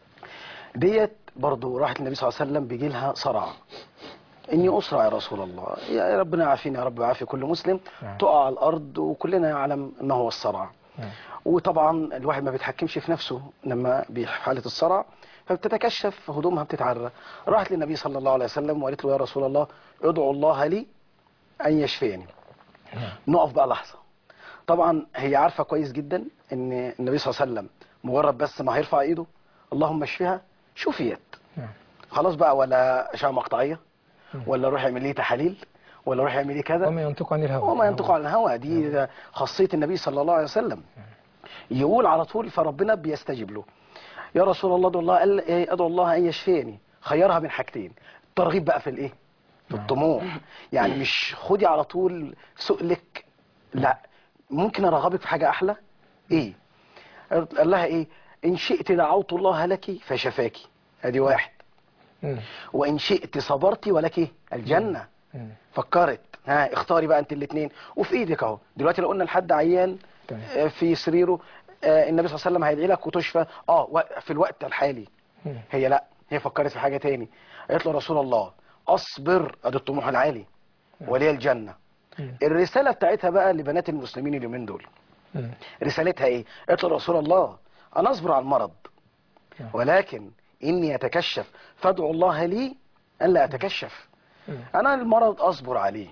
[SPEAKER 3] ديت برضو راحت النبي صلى الله عليه وسلم بيجي لها صرع اني اسرع يا رسول الله يا ربنا يعافينا يا رب ويعافي كل مسلم
[SPEAKER 2] نعم.
[SPEAKER 3] تقع على الارض وكلنا يعلم ما هو الصرع
[SPEAKER 2] نعم.
[SPEAKER 3] وطبعا الواحد ما بيتحكمش في نفسه لما في حالة الصرع فبتتكشف هدومها بتتعرى راحت للنبي صلى الله عليه وسلم وقالت له يا رسول الله ادعو الله لي ان يشفيني نقف بقى لحظة طبعا هي عارفة كويس جدا ان النبي صلى الله عليه وسلم مجرد بس ما هيرفع ايده اللهم اشفيها شفيت
[SPEAKER 2] نعم.
[SPEAKER 3] خلاص بقى ولا اشعه مقطعيه ولا روح يعمل لي تحاليل ولا روح يعمل لي كذا
[SPEAKER 2] وما ينطق عن الهوى
[SPEAKER 3] وما ينطق عن الهوى دي خاصية النبي صلى الله عليه وسلم يقول على طول فربنا بيستجيب له يا رسول الله ادعو الله قال ايه ادعو الله ان يشفيني خيرها من حاجتين الترغيب بقى في الايه في
[SPEAKER 2] نعم.
[SPEAKER 3] الطموح يعني مش خدي على طول سؤلك لا ممكن ارغبك في حاجة احلى ايه قال لها ايه ان شئت دعوت الله لك فشفاك ادي واحد
[SPEAKER 2] مم.
[SPEAKER 3] وان شئت صبرت ولك الجنة
[SPEAKER 2] مم.
[SPEAKER 3] فكرت ها اختاري بقى انت الاثنين وفي ايدك اهو دلوقتي لو قلنا لحد عيان
[SPEAKER 2] تمام.
[SPEAKER 3] آه، في سريره آه، النبي صلى الله عليه وسلم هيدعي لك وتشفى اه و- في الوقت الحالي
[SPEAKER 2] مم.
[SPEAKER 3] هي لا هي فكرت في حاجه تاني قالت له رسول الله اصبر ادي الطموح العالي ولي الجنه
[SPEAKER 2] مم.
[SPEAKER 3] الرساله بتاعتها بقى لبنات المسلمين اليومين دول
[SPEAKER 2] مم.
[SPEAKER 3] رسالتها ايه قالت له رسول الله انا اصبر على المرض
[SPEAKER 2] نعم.
[SPEAKER 3] ولكن اني اتكشف فادعو الله لي الا اتكشف
[SPEAKER 2] مم.
[SPEAKER 3] انا المرض اصبر عليه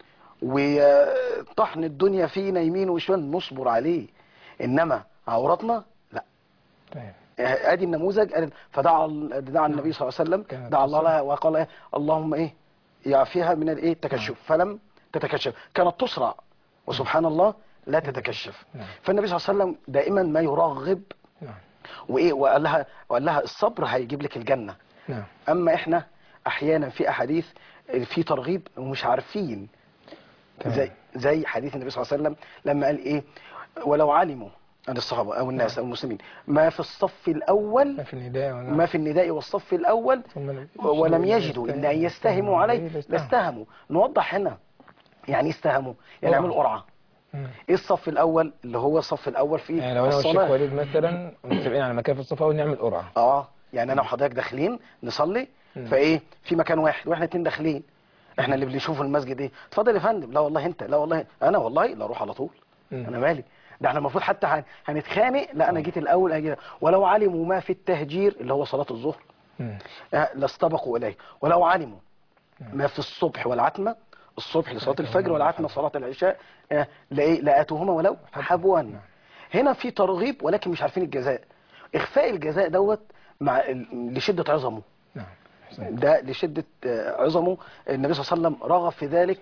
[SPEAKER 3] وطحن الدنيا فينا يمين وشمال نصبر عليه انما عوراتنا لا
[SPEAKER 2] تمام.
[SPEAKER 3] ادي النموذج قال- فدعا دعا النبي صلى الله عليه وسلم
[SPEAKER 2] كانت
[SPEAKER 3] دعا الله
[SPEAKER 2] تصرف.
[SPEAKER 3] لها وقال إيه اللهم ايه يعافيها من الايه التكشف فلم تتكشف كانت تسرع وسبحان الله لا تتكشف
[SPEAKER 2] نعم.
[SPEAKER 3] فالنبي صلى الله عليه وسلم دائما ما يرغب
[SPEAKER 2] نعم
[SPEAKER 3] وايه وقال لها وقال لها الصبر هيجيب لك الجنه
[SPEAKER 2] نعم
[SPEAKER 3] اما احنا احيانا في احاديث في ترغيب ومش عارفين
[SPEAKER 2] تمام.
[SPEAKER 3] زي زي حديث النبي صلى الله عليه وسلم لما قال ايه ولو علموا ان الصحابه او الناس او المسلمين ما في الصف الاول
[SPEAKER 2] ما في النداء والنعم.
[SPEAKER 3] ما في النداء والصف الاول
[SPEAKER 2] ثم لم-
[SPEAKER 3] ولم يجدوا الا ان يستهموا عليه
[SPEAKER 2] لاستهموا.
[SPEAKER 3] لاستهموا نوضح هنا يعني ايه استهموا يعني
[SPEAKER 2] قرعة.
[SPEAKER 3] يعملوا قرعه
[SPEAKER 2] مم.
[SPEAKER 3] ايه الصف الاول اللي هو الصف الاول في
[SPEAKER 2] يعني لو انا والشيخ
[SPEAKER 3] الصلاه
[SPEAKER 2] وليد مثلا متفقين على مكان في الصف اول نعمل قرعه
[SPEAKER 3] اه يعني انا وحضرتك داخلين نصلي
[SPEAKER 2] مم.
[SPEAKER 3] فايه في مكان واحد واحنا اتنين داخلين احنا اللي بنشوف المسجد ايه اتفضل يا فندم لا والله انت لا والله انا والله لا اروح على طول
[SPEAKER 2] مم.
[SPEAKER 3] انا مالي ده احنا المفروض حتى هن- هنتخانق لا انا جيت الاول اجي ولو علموا ما في التهجير اللي هو صلاه الظهر
[SPEAKER 2] مم.
[SPEAKER 3] آه، لاستبقوا اليه ولو علموا ما في الصبح والعتمه الصبح لصلاه الفجر والعتمه صلاه العشاء آه، لايه لاتوهما ولو حبوا هنا في ترغيب ولكن مش عارفين الجزاء اخفاء الجزاء دوت مع ال- لشده عظمه
[SPEAKER 2] نعم أحسنت.
[SPEAKER 3] ده لشدة آه، عظمه النبي صلى الله عليه وسلم رغب في ذلك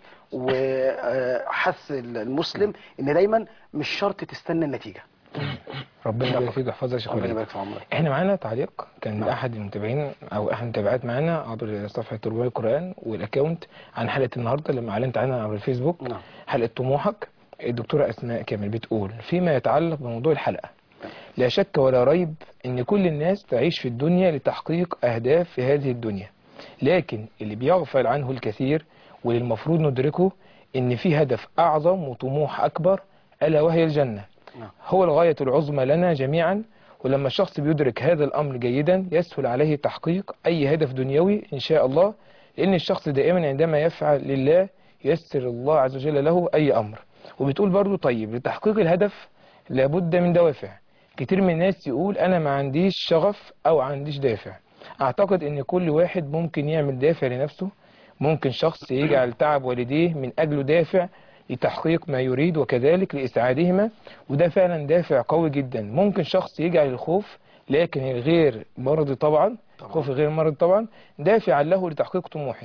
[SPEAKER 3] وحث المسلم ان دايما مش شرط تستنى النتيجة
[SPEAKER 2] ربنا يبارك فيك ويحفظك يا شيخ
[SPEAKER 3] ربنا
[SPEAKER 2] وليد
[SPEAKER 3] يبارك في عمرك
[SPEAKER 2] احنا معانا تعليق كان
[SPEAKER 3] نعم.
[SPEAKER 2] لاحد المتابعين او احد المتابعات معانا عبر صفحه تربيه القران والاكونت عن حلقه النهارده لما اعلنت عنها عبر الفيسبوك
[SPEAKER 3] نعم.
[SPEAKER 2] حلقه طموحك الدكتوره اسماء كامل بتقول فيما يتعلق بموضوع الحلقه لا شك ولا ريب ان كل الناس تعيش في الدنيا لتحقيق اهداف في هذه الدنيا لكن اللي بيغفل عنه الكثير واللي المفروض ندركه ان في هدف اعظم وطموح اكبر الا وهي الجنه
[SPEAKER 3] نعم.
[SPEAKER 2] هو الغاية العظمى لنا جميعا ولما الشخص بيدرك هذا الأمر جيدا يسهل عليه تحقيق أي هدف دنيوي إن شاء الله لأن الشخص دائما عندما يفعل لله يسر الله عز وجل له أي أمر وبتقول برضو طيب لتحقيق الهدف لابد من دوافع كتير من الناس يقول أنا ما عنديش شغف أو عنديش دافع أعتقد أن كل واحد ممكن يعمل دافع لنفسه ممكن شخص يجعل تعب والديه من أجله دافع لتحقيق ما يريد وكذلك لإسعادهما وده فعلا دافع قوي جدا ممكن شخص يجعل الخوف لكن الغير مرضي طبعا
[SPEAKER 3] طبعاً.
[SPEAKER 2] خوف غير مرضي طبعا دافعا له لتحقيق طموحه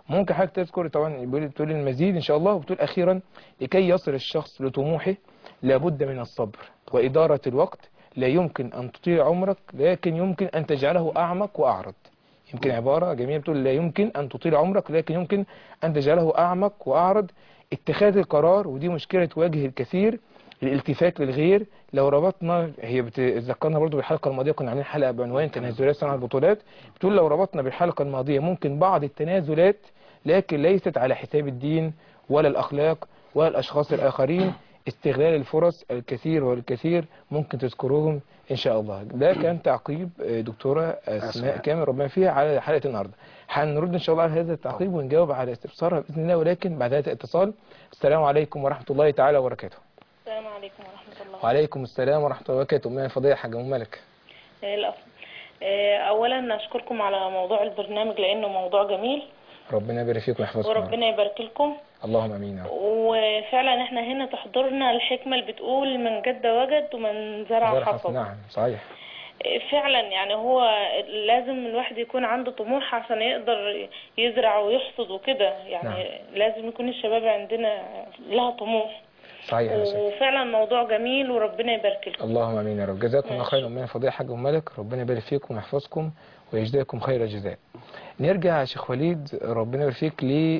[SPEAKER 2] ممكن حضرتك تذكر طبعا بيقول- بتقول المزيد ان شاء الله وبتقول اخيرا لكي يصل الشخص لطموحه لابد من الصبر واداره الوقت لا يمكن ان تطيل عمرك لكن يمكن ان تجعله اعمق واعرض يمكن عباره جميله بتقول لا يمكن ان تطيل عمرك لكن يمكن ان تجعله اعمق واعرض اتخاذ القرار ودي مشكله تواجه الكثير الالتفات للغير لو ربطنا هي بتذكرنا برضو بالحلقه الماضيه كنا عاملين حلقه بعنوان تنازلات صنع البطولات بتقول لو ربطنا بالحلقه الماضيه ممكن بعض التنازلات لكن ليست على حساب الدين ولا الاخلاق ولا الاشخاص الاخرين استغلال الفرص الكثير والكثير ممكن تذكروهم ان شاء الله ده كان تعقيب آه، دكتوره اسماء
[SPEAKER 3] أسماء.
[SPEAKER 2] كامل ربنا فيها على حلقه النهارده هنرد ان شاء الله على هذا التعقيب ونجاوب على استفسارها باذن الله ولكن بعد هذا الاتصال السلام عليكم ورحمه الله تعالى وبركاته
[SPEAKER 5] السلام عليكم ورحمة الله
[SPEAKER 2] وعليكم السلام ورحمة الله وبركاته أمنا الفضيلة حاجة أم ملك
[SPEAKER 5] آه، الأفضل. آه، أولا أشكركم على موضوع البرنامج لأنه موضوع جميل
[SPEAKER 2] ربنا يبارك فيكم ويحفظكم يا رب.
[SPEAKER 5] وربنا يبارك لكم
[SPEAKER 2] اللهم امين يا رب
[SPEAKER 5] وفعلا احنا هنا تحضرنا الحكمة اللي بتقول من جد وجد ومن زرع
[SPEAKER 2] زرع
[SPEAKER 5] حصد
[SPEAKER 2] نعم صحيح
[SPEAKER 5] آه، فعلا يعني هو لازم الواحد يكون عنده طموح عشان يقدر يزرع ويحصد وكده يعني لازم يكون الشباب عندنا لها طموح
[SPEAKER 2] صحيح يا شيخ
[SPEAKER 5] وفعلا موضوع جميل وربنا يبارك لكم
[SPEAKER 2] اللهم امين يا رب جزاكم الله
[SPEAKER 5] ماشي.
[SPEAKER 2] خير أمنا الفضيلة حاجة أم ملك ربنا يبارك فيكم ويحفظكم ويجزاكم خير الجزاء نرجع يا شيخ وليد ربنا يبارك فيك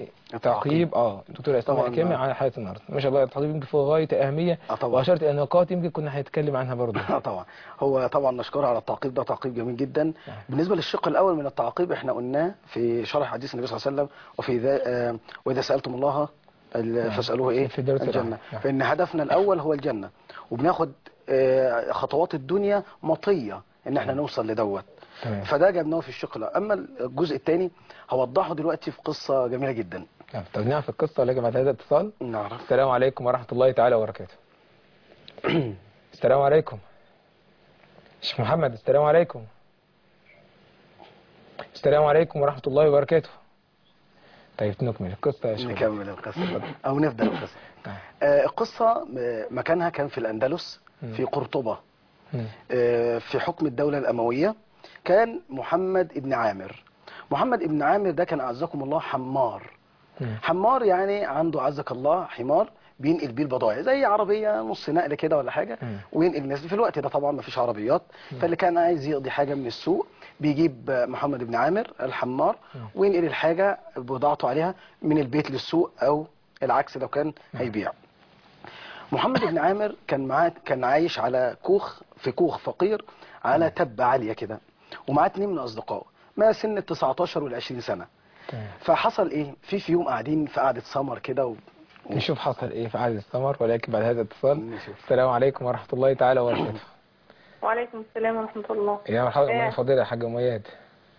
[SPEAKER 2] لتعقيب اه دكتور اسماء
[SPEAKER 3] طبعاً.
[SPEAKER 2] كامل على حلقة النهارده ما شاء الله التعقيب يمكن في غاية أهمية
[SPEAKER 3] اه طبعا
[SPEAKER 2] وأشرت إلى نقاط يمكن كنا هنتكلم عنها برضه
[SPEAKER 3] اه طبعا هو طبعا نشكرها على التعقيب ده تعقيب جميل جدا
[SPEAKER 2] نعم.
[SPEAKER 3] بالنسبه للشق الاول من التعقيب احنا قلناه في شرح حديث النبي صلى الله عليه وسلم وفي ذا آه واذا سالتم الله ال-
[SPEAKER 2] نعم.
[SPEAKER 3] فاسالوه ايه
[SPEAKER 2] في الدرس
[SPEAKER 3] الجنه
[SPEAKER 2] الأول. نعم.
[SPEAKER 3] فان هدفنا الاول هو الجنه وبناخد آه خطوات الدنيا مطيه ان احنا نوصل لدوت
[SPEAKER 2] تمام
[SPEAKER 3] فده جبناه في الشق الاول اما الجزء الثاني هوضحه دلوقتي في قصه جميله جدا
[SPEAKER 2] نعم. طب نعرف القصة ولكن بعد هذا الاتصال
[SPEAKER 3] نعرف
[SPEAKER 2] السلام عليكم ورحمة الله تعالى وبركاته السلام عليكم شيخ محمد السلام عليكم السلام عليكم ورحمة الله وبركاته طيب نكمل القصة يا شيخ
[SPEAKER 3] نكمل القصه او نبدا القصه
[SPEAKER 2] نعم.
[SPEAKER 3] آه، القصه آه، مكانها كان في الاندلس في قرطبه
[SPEAKER 2] مم.
[SPEAKER 3] آه، في حكم الدولة الأموية كان محمد ابن عامر محمد ابن عامر ده كان أعزكم الله حمار
[SPEAKER 2] مم.
[SPEAKER 3] حمار يعني عنده عزك الله حمار بينقل بيه البضائع زي عربية نص نقل كده ولا حاجة
[SPEAKER 2] مم.
[SPEAKER 3] وينقل الناس في الوقت ده طبعا ما فيش عربيات فاللي كان عايز يقضي حاجة من السوق بيجيب آه، محمد ابن عامر الحمار وينقل الحاجة بضاعته عليها من البيت للسوق أو العكس لو كان هيبيع محمد بن عامر كان معاه كان عايش على كوخ في كوخ فقير على تبة عالية كده ومعاه اتنين من أصدقائه ما سن ال 19 وال 20 سنة
[SPEAKER 2] تمام.
[SPEAKER 3] فحصل إيه في في يوم قاعدين في قعدة سمر كده و...
[SPEAKER 2] نشوف حصل ايه في عدد الثمر ولكن بعد هذا الاتصال
[SPEAKER 3] نشوف.
[SPEAKER 2] السلام عليكم ورحمة الله تعالى وبركاته
[SPEAKER 5] وعليكم السلام ورحمة الله
[SPEAKER 2] يا مرحبا
[SPEAKER 5] إيه.
[SPEAKER 2] من فضيلة يا حاج مياد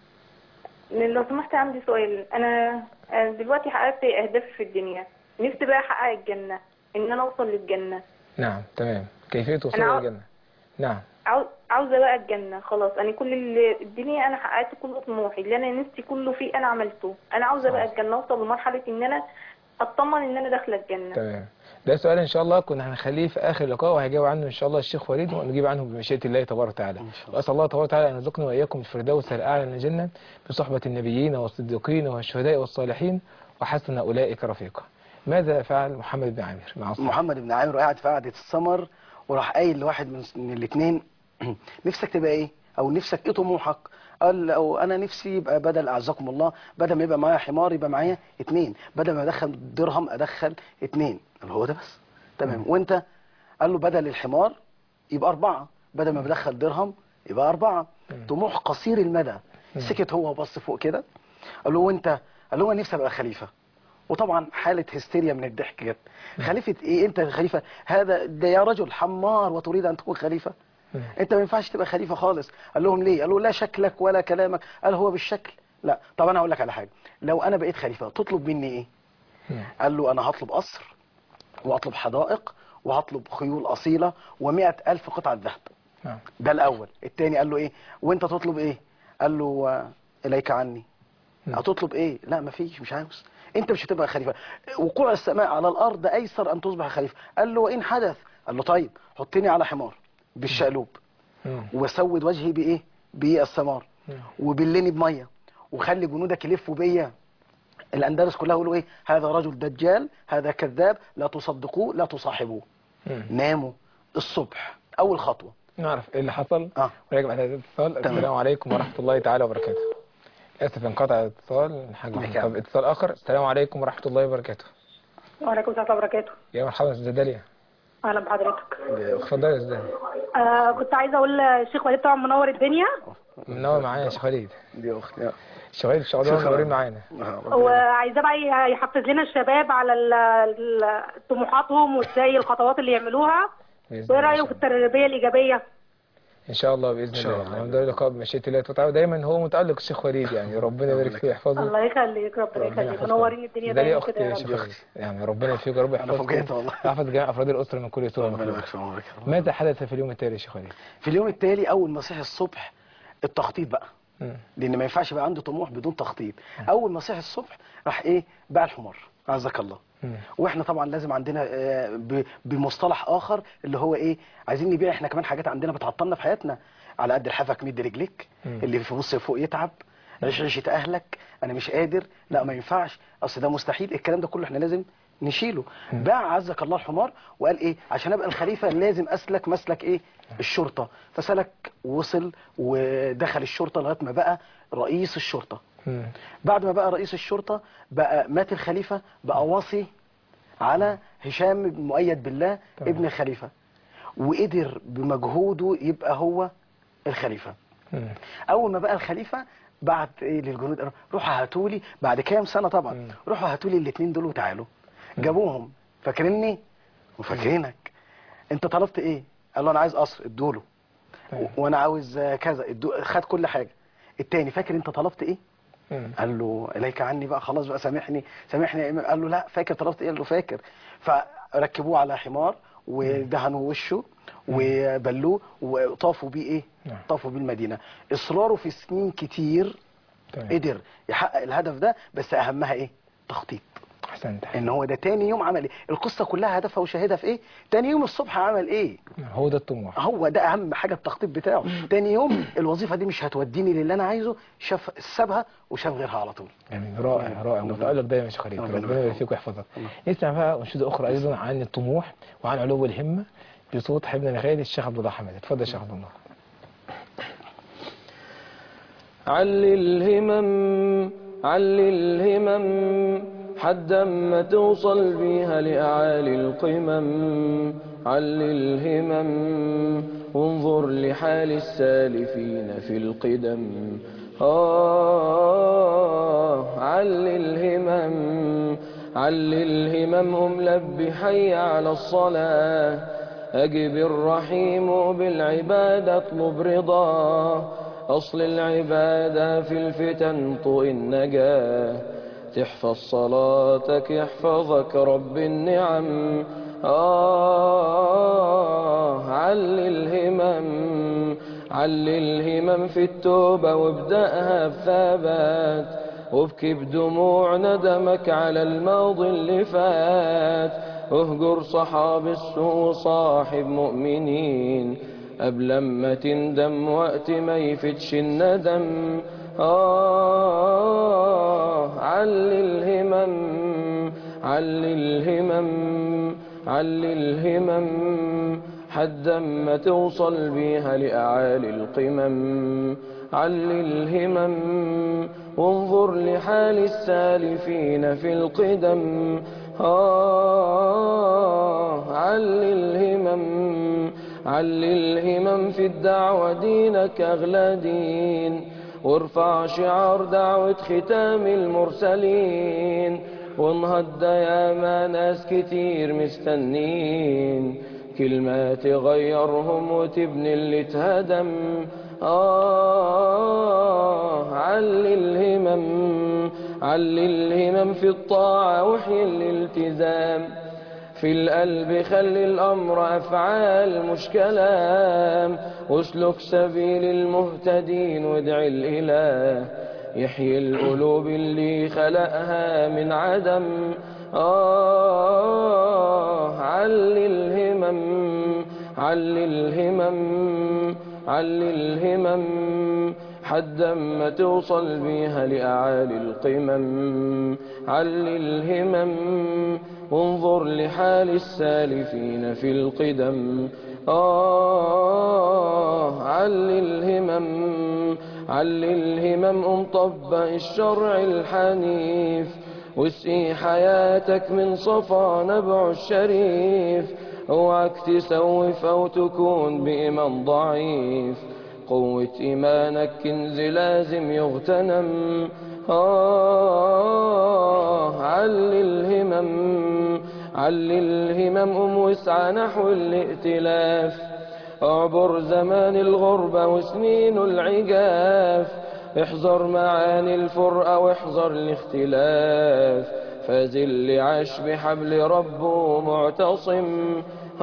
[SPEAKER 6] لو سمحت عندي سؤال انا أنا دلوقتي حققت اهدافي في الدنيا نفسي بقى احقق الجنه ان انا اوصل للجنه
[SPEAKER 2] نعم تمام كيفية وصول
[SPEAKER 6] أنا عاو-
[SPEAKER 2] الجنة نعم
[SPEAKER 6] عاوز عاوزه بقى الجنه خلاص انا كل اللي الدنيا انا حققت كل طموحي اللي انا نفسي كله فيه انا عملته انا عاوزه بقى الجنه اوصل لمرحله ان انا اطمن ان انا داخله الجنه
[SPEAKER 2] تمام ده سؤال ان شاء الله كنا هنخليه في اخر اللقاء وهيجاوب عنه ان شاء الله الشيخ وليد ونجيب عنه بمشيئه الله تبارك وتعالى واسال الله تبارك وتعالى ان يرزقنا واياكم الفردوس الاعلى من الجنه بصحبه النبيين والصديقين والشهداء والصالحين وحسن اولئك رفيقا ماذا فعل محمد بن عامر مع الصحابه
[SPEAKER 3] محمد بن عامر قاعد في قعدة السمر وراح قايل لواحد من, من الاثنين نفسك تبقى ايه او نفسك ايه طموحك قال او انا نفسي يبقى بدل اعزكم الله بدل ما يبقى معايا حمار يبقى معايا اتنين بدل ما ادخل درهم ادخل اتنين قال هو ده بس تمام وانت قال له بدل الحمار يبقى اربعة بدل ما بدخل درهم يبقى اربعة طموح قصير المدى سكت هو بص فوق كده قال له وانت قال له هو نفسي ابقى خليفة وطبعا حالة هستيريا من الضحك جت خليفة ايه انت خليفة هذا ده يا رجل حمار وتريد ان تكون خليفة انت ما ينفعش تبقى خليفة خالص قال لهم ليه قالوا لا شكلك ولا كلامك قال هو بالشكل لا طب انا هقول لك على حاجة لو انا بقيت خليفة تطلب مني ايه
[SPEAKER 2] نعم.
[SPEAKER 3] قال له انا هطلب قصر واطلب حدائق وهطلب خيول اصيلة ومئة الف قطعة ذهب
[SPEAKER 2] نعم.
[SPEAKER 3] ده الاول التاني قال له ايه وانت تطلب ايه قال له آه، اليك عني
[SPEAKER 2] نعم.
[SPEAKER 3] هتطلب ايه لا مفيش مش عاوز انت مش هتبقى خليفه وقوع السماء على الارض ايسر ان تصبح خليفه قال له وان حدث قال له طيب حطني على حمار بالشقلوب
[SPEAKER 2] مم.
[SPEAKER 3] وسود وجهي بايه بالثمار
[SPEAKER 2] نعم.
[SPEAKER 3] وبلني بميه وخلي جنودك يلفوا بيا الاندلس كلها يقولوا ايه هذا رجل دجال هذا كذاب لا تصدقوه لا تصاحبوه
[SPEAKER 2] مم.
[SPEAKER 3] ناموا الصبح اول خطوه
[SPEAKER 2] نعرف ايه اللي حصل
[SPEAKER 3] اه
[SPEAKER 2] ونرجع بعد هذا الاتصال
[SPEAKER 3] تمام.
[SPEAKER 2] السلام عليكم ورحمة الله تعالى وبركاته اسف انقطع الاتصال حاجة
[SPEAKER 3] نكمل.
[SPEAKER 2] طب اتصال اخر السلام عليكم ورحمة الله وبركاته
[SPEAKER 7] وعليكم السلام ورحمة الله وبركاته
[SPEAKER 2] يا مرحبا استاذ داليا
[SPEAKER 7] أهلا بحضرتك
[SPEAKER 2] اتفضلي يا استاذ داليا
[SPEAKER 7] آه كنت عايزة أقول الشيخ وليد طبعا منور الدنيا
[SPEAKER 2] منور معانا يا شيخ وليد
[SPEAKER 3] دي اختي
[SPEAKER 2] الشيخ وليد ان شاء الله
[SPEAKER 3] شكراً.
[SPEAKER 2] منورين معانا
[SPEAKER 7] وعايزاه بقى يحفز لنا الشباب على ال- ال- طموحاتهم وازاي الخطوات اللي يعملوها
[SPEAKER 2] بإذن
[SPEAKER 7] وايه
[SPEAKER 2] الله.
[SPEAKER 7] رأيه في التربية الإيجابية
[SPEAKER 2] ان شاء الله باذن
[SPEAKER 3] إن شاء
[SPEAKER 2] الله
[SPEAKER 3] الله.
[SPEAKER 2] يعني ده لقاء بمشيئه الله تعالى ودايما هو متالق الشيخ وليد يعني ربنا يبارك فيه ويحفظه
[SPEAKER 7] الله يخليك ربنا
[SPEAKER 2] ربنا
[SPEAKER 7] يخليك
[SPEAKER 2] يحفظه.
[SPEAKER 7] منورين الدنيا
[SPEAKER 2] ده ليه
[SPEAKER 7] دايما
[SPEAKER 2] اخت
[SPEAKER 7] كده يا
[SPEAKER 2] يا
[SPEAKER 7] رب
[SPEAKER 2] شيخ وليد يعني ربنا يوفقك يا رب
[SPEAKER 3] أنا فوجئت
[SPEAKER 2] يحفظكم
[SPEAKER 3] والله.
[SPEAKER 2] يحفظ جميع افراد الاسره من كل سوء
[SPEAKER 3] ربنا
[SPEAKER 2] ومكروه
[SPEAKER 3] يبارك في عمرك يا رب.
[SPEAKER 2] ماذا حدث في اليوم التالي يا شيخ وليد؟
[SPEAKER 3] في اليوم التالي اول ما صحي الصبح التخطيط بقى
[SPEAKER 2] مم.
[SPEAKER 3] لان ما ينفعش يبقى عنده طموح بدون تخطيط اول ما صحي الصبح راح ايه باع الحمار عزك الله
[SPEAKER 2] مم.
[SPEAKER 3] واحنا طبعا لازم عندنا آه، ب- بمصطلح اخر اللي هو ايه عايزين نبيع احنا كمان حاجات عندنا بتعطلنا في حياتنا على قد الحافك مد رجليك
[SPEAKER 2] مم.
[SPEAKER 3] اللي في بص فوق يتعب عيش عيشة اهلك انا مش قادر لا ما ينفعش اصل ده مستحيل الكلام ده كله احنا لازم نشيله باع عزك الله الحمار وقال ايه عشان ابقى الخليفه لازم اسلك مسلك ايه الشرطه فسلك وصل ودخل الشرطه لغايه ما بقى رئيس الشرطه
[SPEAKER 2] مم.
[SPEAKER 3] بعد ما بقى رئيس الشرطة بقى مات الخليفة بقى وصي على هشام بن مؤيد بالله
[SPEAKER 2] تمام.
[SPEAKER 3] ابن الخليفة وقدر بمجهوده يبقى هو الخليفة
[SPEAKER 2] مم.
[SPEAKER 3] اول ما بقى الخليفة بعت ايه للجنود قالوا روحوا هاتولي بعد كام سنة طبعا
[SPEAKER 2] مم.
[SPEAKER 3] روحوا هاتولي الاثنين دول وتعالوا جابوهم فاكريني وفاكرينك انت طلبت ايه قال له انا عايز قصر ادوله
[SPEAKER 2] تمام.
[SPEAKER 3] وانا عاوز آه، كذا ادو خد كل حاجة التاني فاكر انت طلبت ايه
[SPEAKER 2] مم.
[SPEAKER 3] قال له اليك عني بقى خلاص بقى سامحني سامحني يا امام قال له لا فاكر طلبت ايه قال له فاكر فركبوه على حمار ودهنوا وشه وبلوه وطافوا بيه ايه
[SPEAKER 2] نعم.
[SPEAKER 3] طافوا بيه المدينه اصراره في سنين كتير
[SPEAKER 2] تمام
[SPEAKER 3] قدر يحقق الهدف ده بس اهمها ايه تخطيط
[SPEAKER 2] احسنت
[SPEAKER 3] ان هو ده تاني يوم عمل ايه القصه كلها هدفها وشاهدها في ايه تاني يوم الصبح عمل ايه
[SPEAKER 2] هو ده الطموح
[SPEAKER 3] هو ده اهم حاجه التخطيط بتاعه تاني يوم الوظيفه دي مش هتوديني للي انا عايزه شاف سابها وشاف غيرها على طول
[SPEAKER 2] جميل رائع رائع متألق دايما يا شيخ خليل
[SPEAKER 3] ربنا
[SPEAKER 2] ربنا يبارك فيك ويحفظك نسمع بقى انشوده اخرى ايضا عن الطموح وعن علو الهمه بصوت حبيبنا الغالي الشيخ عبد الله حمد اتفضل يا شيخ عبد الله
[SPEAKER 4] علي الهمم علي الهمم حدا ما توصل بيها لأعالي القمم علي الهمم وانظر لحال السالفين في القدم آه علي الهمم علي الهمم هم لب حي على الصلاة أجب الرحيم بالعبادة اطلب رضاه أصل العبادة في الفتن طوء النجاة تحفظ صلاتك يحفظك رب النعم آه علي الهمم علي الهمم في التوبة وابدأها بثبات وابكي بدموع ندمك على الماضي اللي فات اهجر صحاب السوء صاحب مؤمنين قبل ما تندم وقت ما يفتش الندم آه علي الهمم علي الهمم علي الهمم حدا ما توصل بيها لأعالي القمم علي الهمم وانظر لحال السالفين في القدم آه علي الهمم علي الهمم في الدعوة دينك أغلى دين وارفع شعار دعوة ختام المرسلين وانهض يا ما ناس كتير مستنين كلمة تغيرهم وتبني اللي اتهدم آه علي الهمم علي الهمم في الطاعة وحي الالتزام في القلب خلي الأمر أفعال مش كلام واسلك سبيل المهتدين وادع الإله يحيي القلوب اللي خلقها من عدم آه علي الهمم علي الهمم علي الهمم حدا ما توصل بيها لأعالي القمم علي الهمم وانظر لحال السالفين في القدم آه علي الهمم علي الهمم قم طبق الشرع الحنيف واسقي حياتك من صفا نبع الشريف اوعك تسوف او تكون بإيمان ضعيف قوة إيمانك كنز لازم يغتنم آه علي الهمم علي الهمم قم واسعى نحو الائتلاف اعبر زمان الغربة وسنين العجاف احذر معاني الفرقة واحذر الاختلاف فازل عاش بحبل ربه معتصم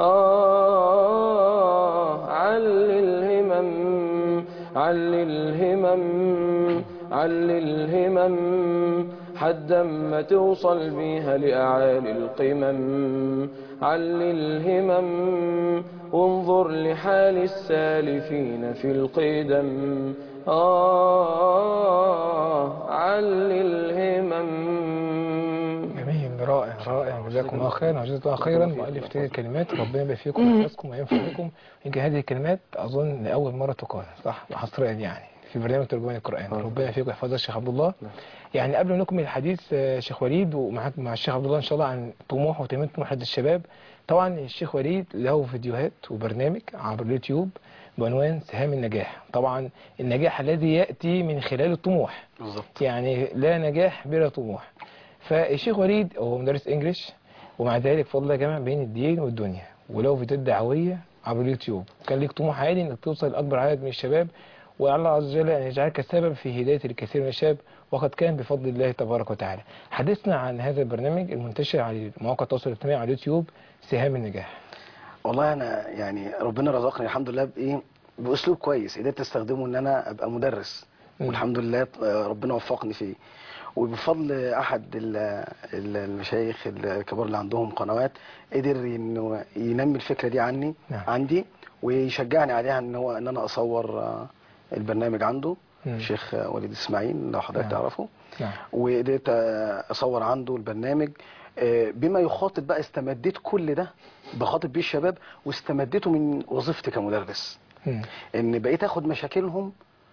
[SPEAKER 4] آه علي الهمم علي الهمم علي الهمم حدا ما توصل بيها لأعالي القمم علي الهمم وانظر لحال السالفين في القدم آه علي الهمم
[SPEAKER 2] جميل رائع رائع جزاكم الله خيرا وجزاكم الله خيرا مؤلف تلك الكلمات ربنا يبارك فيكم ويحفظكم وينفع بكم يمكن هذه الكلمات اظن لاول مره تقال صح حصريا يعني في برنامج ترجمان القران ربنا يفيكم ويحفظك الشيخ عبد الله يعني قبل ما نكمل الحديث آه، شيخ وليد ومعاك مع الشيخ عبد الله ان شاء الله عن طموح وتنميه طموح الشباب طبعا الشيخ وليد له فيديوهات وبرنامج عبر اليوتيوب بعنوان سهام النجاح طبعا النجاح الذي ياتي من خلال الطموح
[SPEAKER 3] بالظبط
[SPEAKER 2] يعني لا نجاح بلا طموح فالشيخ وليد هو مدرس انجليش ومع ذلك فضل الله جمع بين الدين والدنيا وله فيديوهات دعويه عبر اليوتيوب كان ليك طموح عالي انك توصل لاكبر عدد من الشباب والله عز وجل ان يجعلك سبب في هدايه الكثير من الشباب وقد كان بفضل الله تبارك وتعالى حدثنا عن هذا البرنامج المنتشر على مواقع التواصل الاجتماعي على اليوتيوب سهام النجاح
[SPEAKER 3] والله انا يعني ربنا رزقني الحمد لله بايه باسلوب كويس قدرت استخدمه ان انا ابقى مدرس
[SPEAKER 2] مم.
[SPEAKER 3] والحمد لله آه، ربنا وفقني فيه وبفضل احد ال- ال- المشايخ الكبار اللي عندهم قنوات قدر انه ينمي الفكره دي عني
[SPEAKER 2] نعم.
[SPEAKER 3] عندي ويشجعني عليها ان هو ان انا اصور آه، البرنامج عنده
[SPEAKER 2] مم.
[SPEAKER 3] الشيخ آه، وليد اسماعيل لو حضرتك
[SPEAKER 2] نعم.
[SPEAKER 3] تعرفه
[SPEAKER 2] نعم
[SPEAKER 3] وقدرت آه، اصور عنده البرنامج آه، بما يخاطب بقى استمديت كل ده بخاطب بيه الشباب واستمديته من وظيفتي كمدرس
[SPEAKER 2] مم.
[SPEAKER 3] ان بقيت اخد مشاكلهم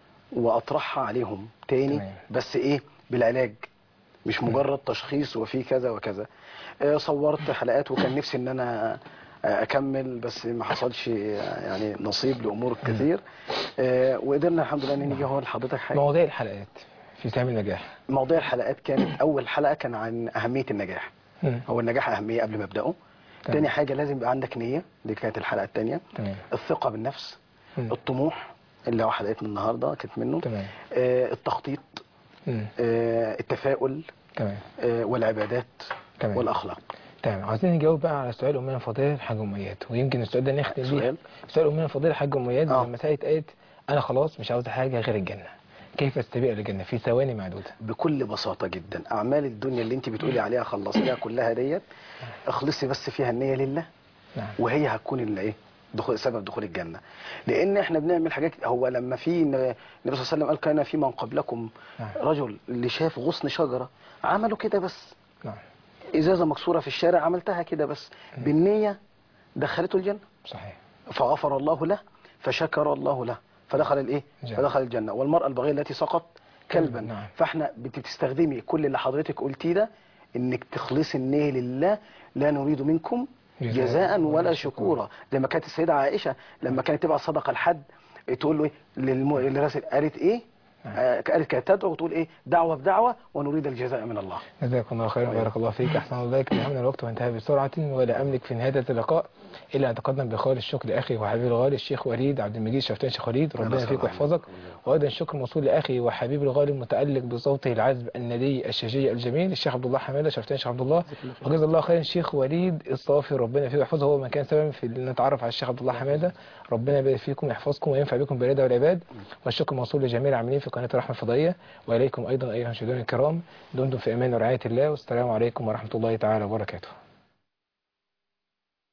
[SPEAKER 3] واطرحها عليهم تاني
[SPEAKER 2] تمام.
[SPEAKER 3] بس ايه بالعلاج مش مجرد تشخيص وفي كذا وكذا آه، صورت حلقات وكان نفسي ان انا آه، اكمل بس ما حصلش آه، يعني نصيب لامور كتير آه، وقدرنا الحمد لله ان نيجي هو لحضرتك حاجه
[SPEAKER 2] مواضيع الحلقات في سهام النجاح
[SPEAKER 3] مواضيع الحلقات كانت اول حلقه كان عن اهميه النجاح
[SPEAKER 2] مم.
[SPEAKER 3] هو النجاح اهميه قبل ما ابداه
[SPEAKER 2] تمام.
[SPEAKER 3] تاني حاجه لازم يبقى عندك نيه دي كانت الحلقه الثانيه
[SPEAKER 2] تمام
[SPEAKER 3] الثقه بالنفس
[SPEAKER 2] مم.
[SPEAKER 3] الطموح اللي هو حلقتنا النهارده كانت منه
[SPEAKER 2] تمام
[SPEAKER 3] آه التخطيط
[SPEAKER 2] مم.
[SPEAKER 3] آه التفاؤل
[SPEAKER 2] تمام
[SPEAKER 3] آه والعبادات
[SPEAKER 2] تمام
[SPEAKER 3] والاخلاق
[SPEAKER 2] تمام عايزين نجاوب بقى على سؤال امنا الفضيله الحاج اميات ويمكن السؤال ده نختم بيه
[SPEAKER 3] سؤال
[SPEAKER 2] سؤال امنا الفضيله الحاج اميات
[SPEAKER 3] آه.
[SPEAKER 2] لما سالت قالت انا خلاص مش عاوز حاجه غير الجنه كيف استبيع للجنه في ثواني معدوده
[SPEAKER 3] بكل بساطه جدا اعمال الدنيا اللي انت بتقولي عليها خلصيها كلها ديت اخلصي بس فيها النيه لله
[SPEAKER 2] نعم
[SPEAKER 3] وهي هتكون اللي ايه دخول سبب دخول الجنه لان احنا بنعمل حاجات هو لما في النبي صلى الله عليه وسلم قال كان في من قبلكم
[SPEAKER 2] نعم.
[SPEAKER 3] رجل اللي شاف غصن شجره عملوا كده بس
[SPEAKER 2] نعم
[SPEAKER 3] ازازه مكسوره في الشارع عملتها كده بس بالنيه دخلته الجنه
[SPEAKER 2] صحيح
[SPEAKER 3] فغفر الله له فشكر الله له فدخل الايه
[SPEAKER 2] جنة.
[SPEAKER 3] فدخل الجنه والمراه البغيه التي سقط كلبا
[SPEAKER 2] كلباً، نعم.
[SPEAKER 3] فاحنا بتستخدمي كل اللي حضرتك قلتيه ده انك تخلصي النيه لله لا نريد منكم
[SPEAKER 2] جزاء
[SPEAKER 3] جزاء
[SPEAKER 2] ولا
[SPEAKER 3] ولا
[SPEAKER 2] شكورا.
[SPEAKER 3] شكورا زي ما كانت السيده عائشه لما كانت تبعت صدقه لحد تقول له ايه للم... للراسل قالت ايه
[SPEAKER 2] نعم.
[SPEAKER 3] آه، قالت كانت تدعو وتقول ايه دعوه بدعوه ونريد الجزاء من الله
[SPEAKER 2] جزاكم الله خيرا بارك الله فيك احسن الله اليك نهمنا الوقت وانتهى بسرعه ولا املك في نهايه اللقاء الا ان اتقدم بخالص الشكر لاخي وحبيبي الغالي الشيخ وليد عبد المجيد شفتان شيخ وليد ربنا
[SPEAKER 3] الله
[SPEAKER 2] يفيك
[SPEAKER 3] يسلمك.
[SPEAKER 2] ويحفظك وايضا الشكر موصول لاخي وحبيبي الغالي المتالق بصوته العذب الندي الشجي الجميل الشيخ عبد الله حماده شفتان شيخ عبد الله وجزا الله خيرا الشيخ وليد الصافي ربنا يفيك ويحفظه هو من كان سبب في ان نتعرف على الشيخ عبد الله حماده ربنا يبارك فيكم ويحفظكم وينفع بكم بالرضا والعباد والشكر موصول لجميع العاملين في قناه الرحمه الفضائيه واليكم ايضا ايها المشاهدون الكرام دمتم في امان ورعايه الله والسلام عليكم ورحمه الله تعالى وبركاته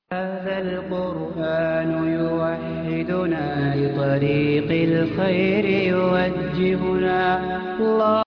[SPEAKER 1] هذا القرآن يوحدنا لطريق الخير يوجهنا الله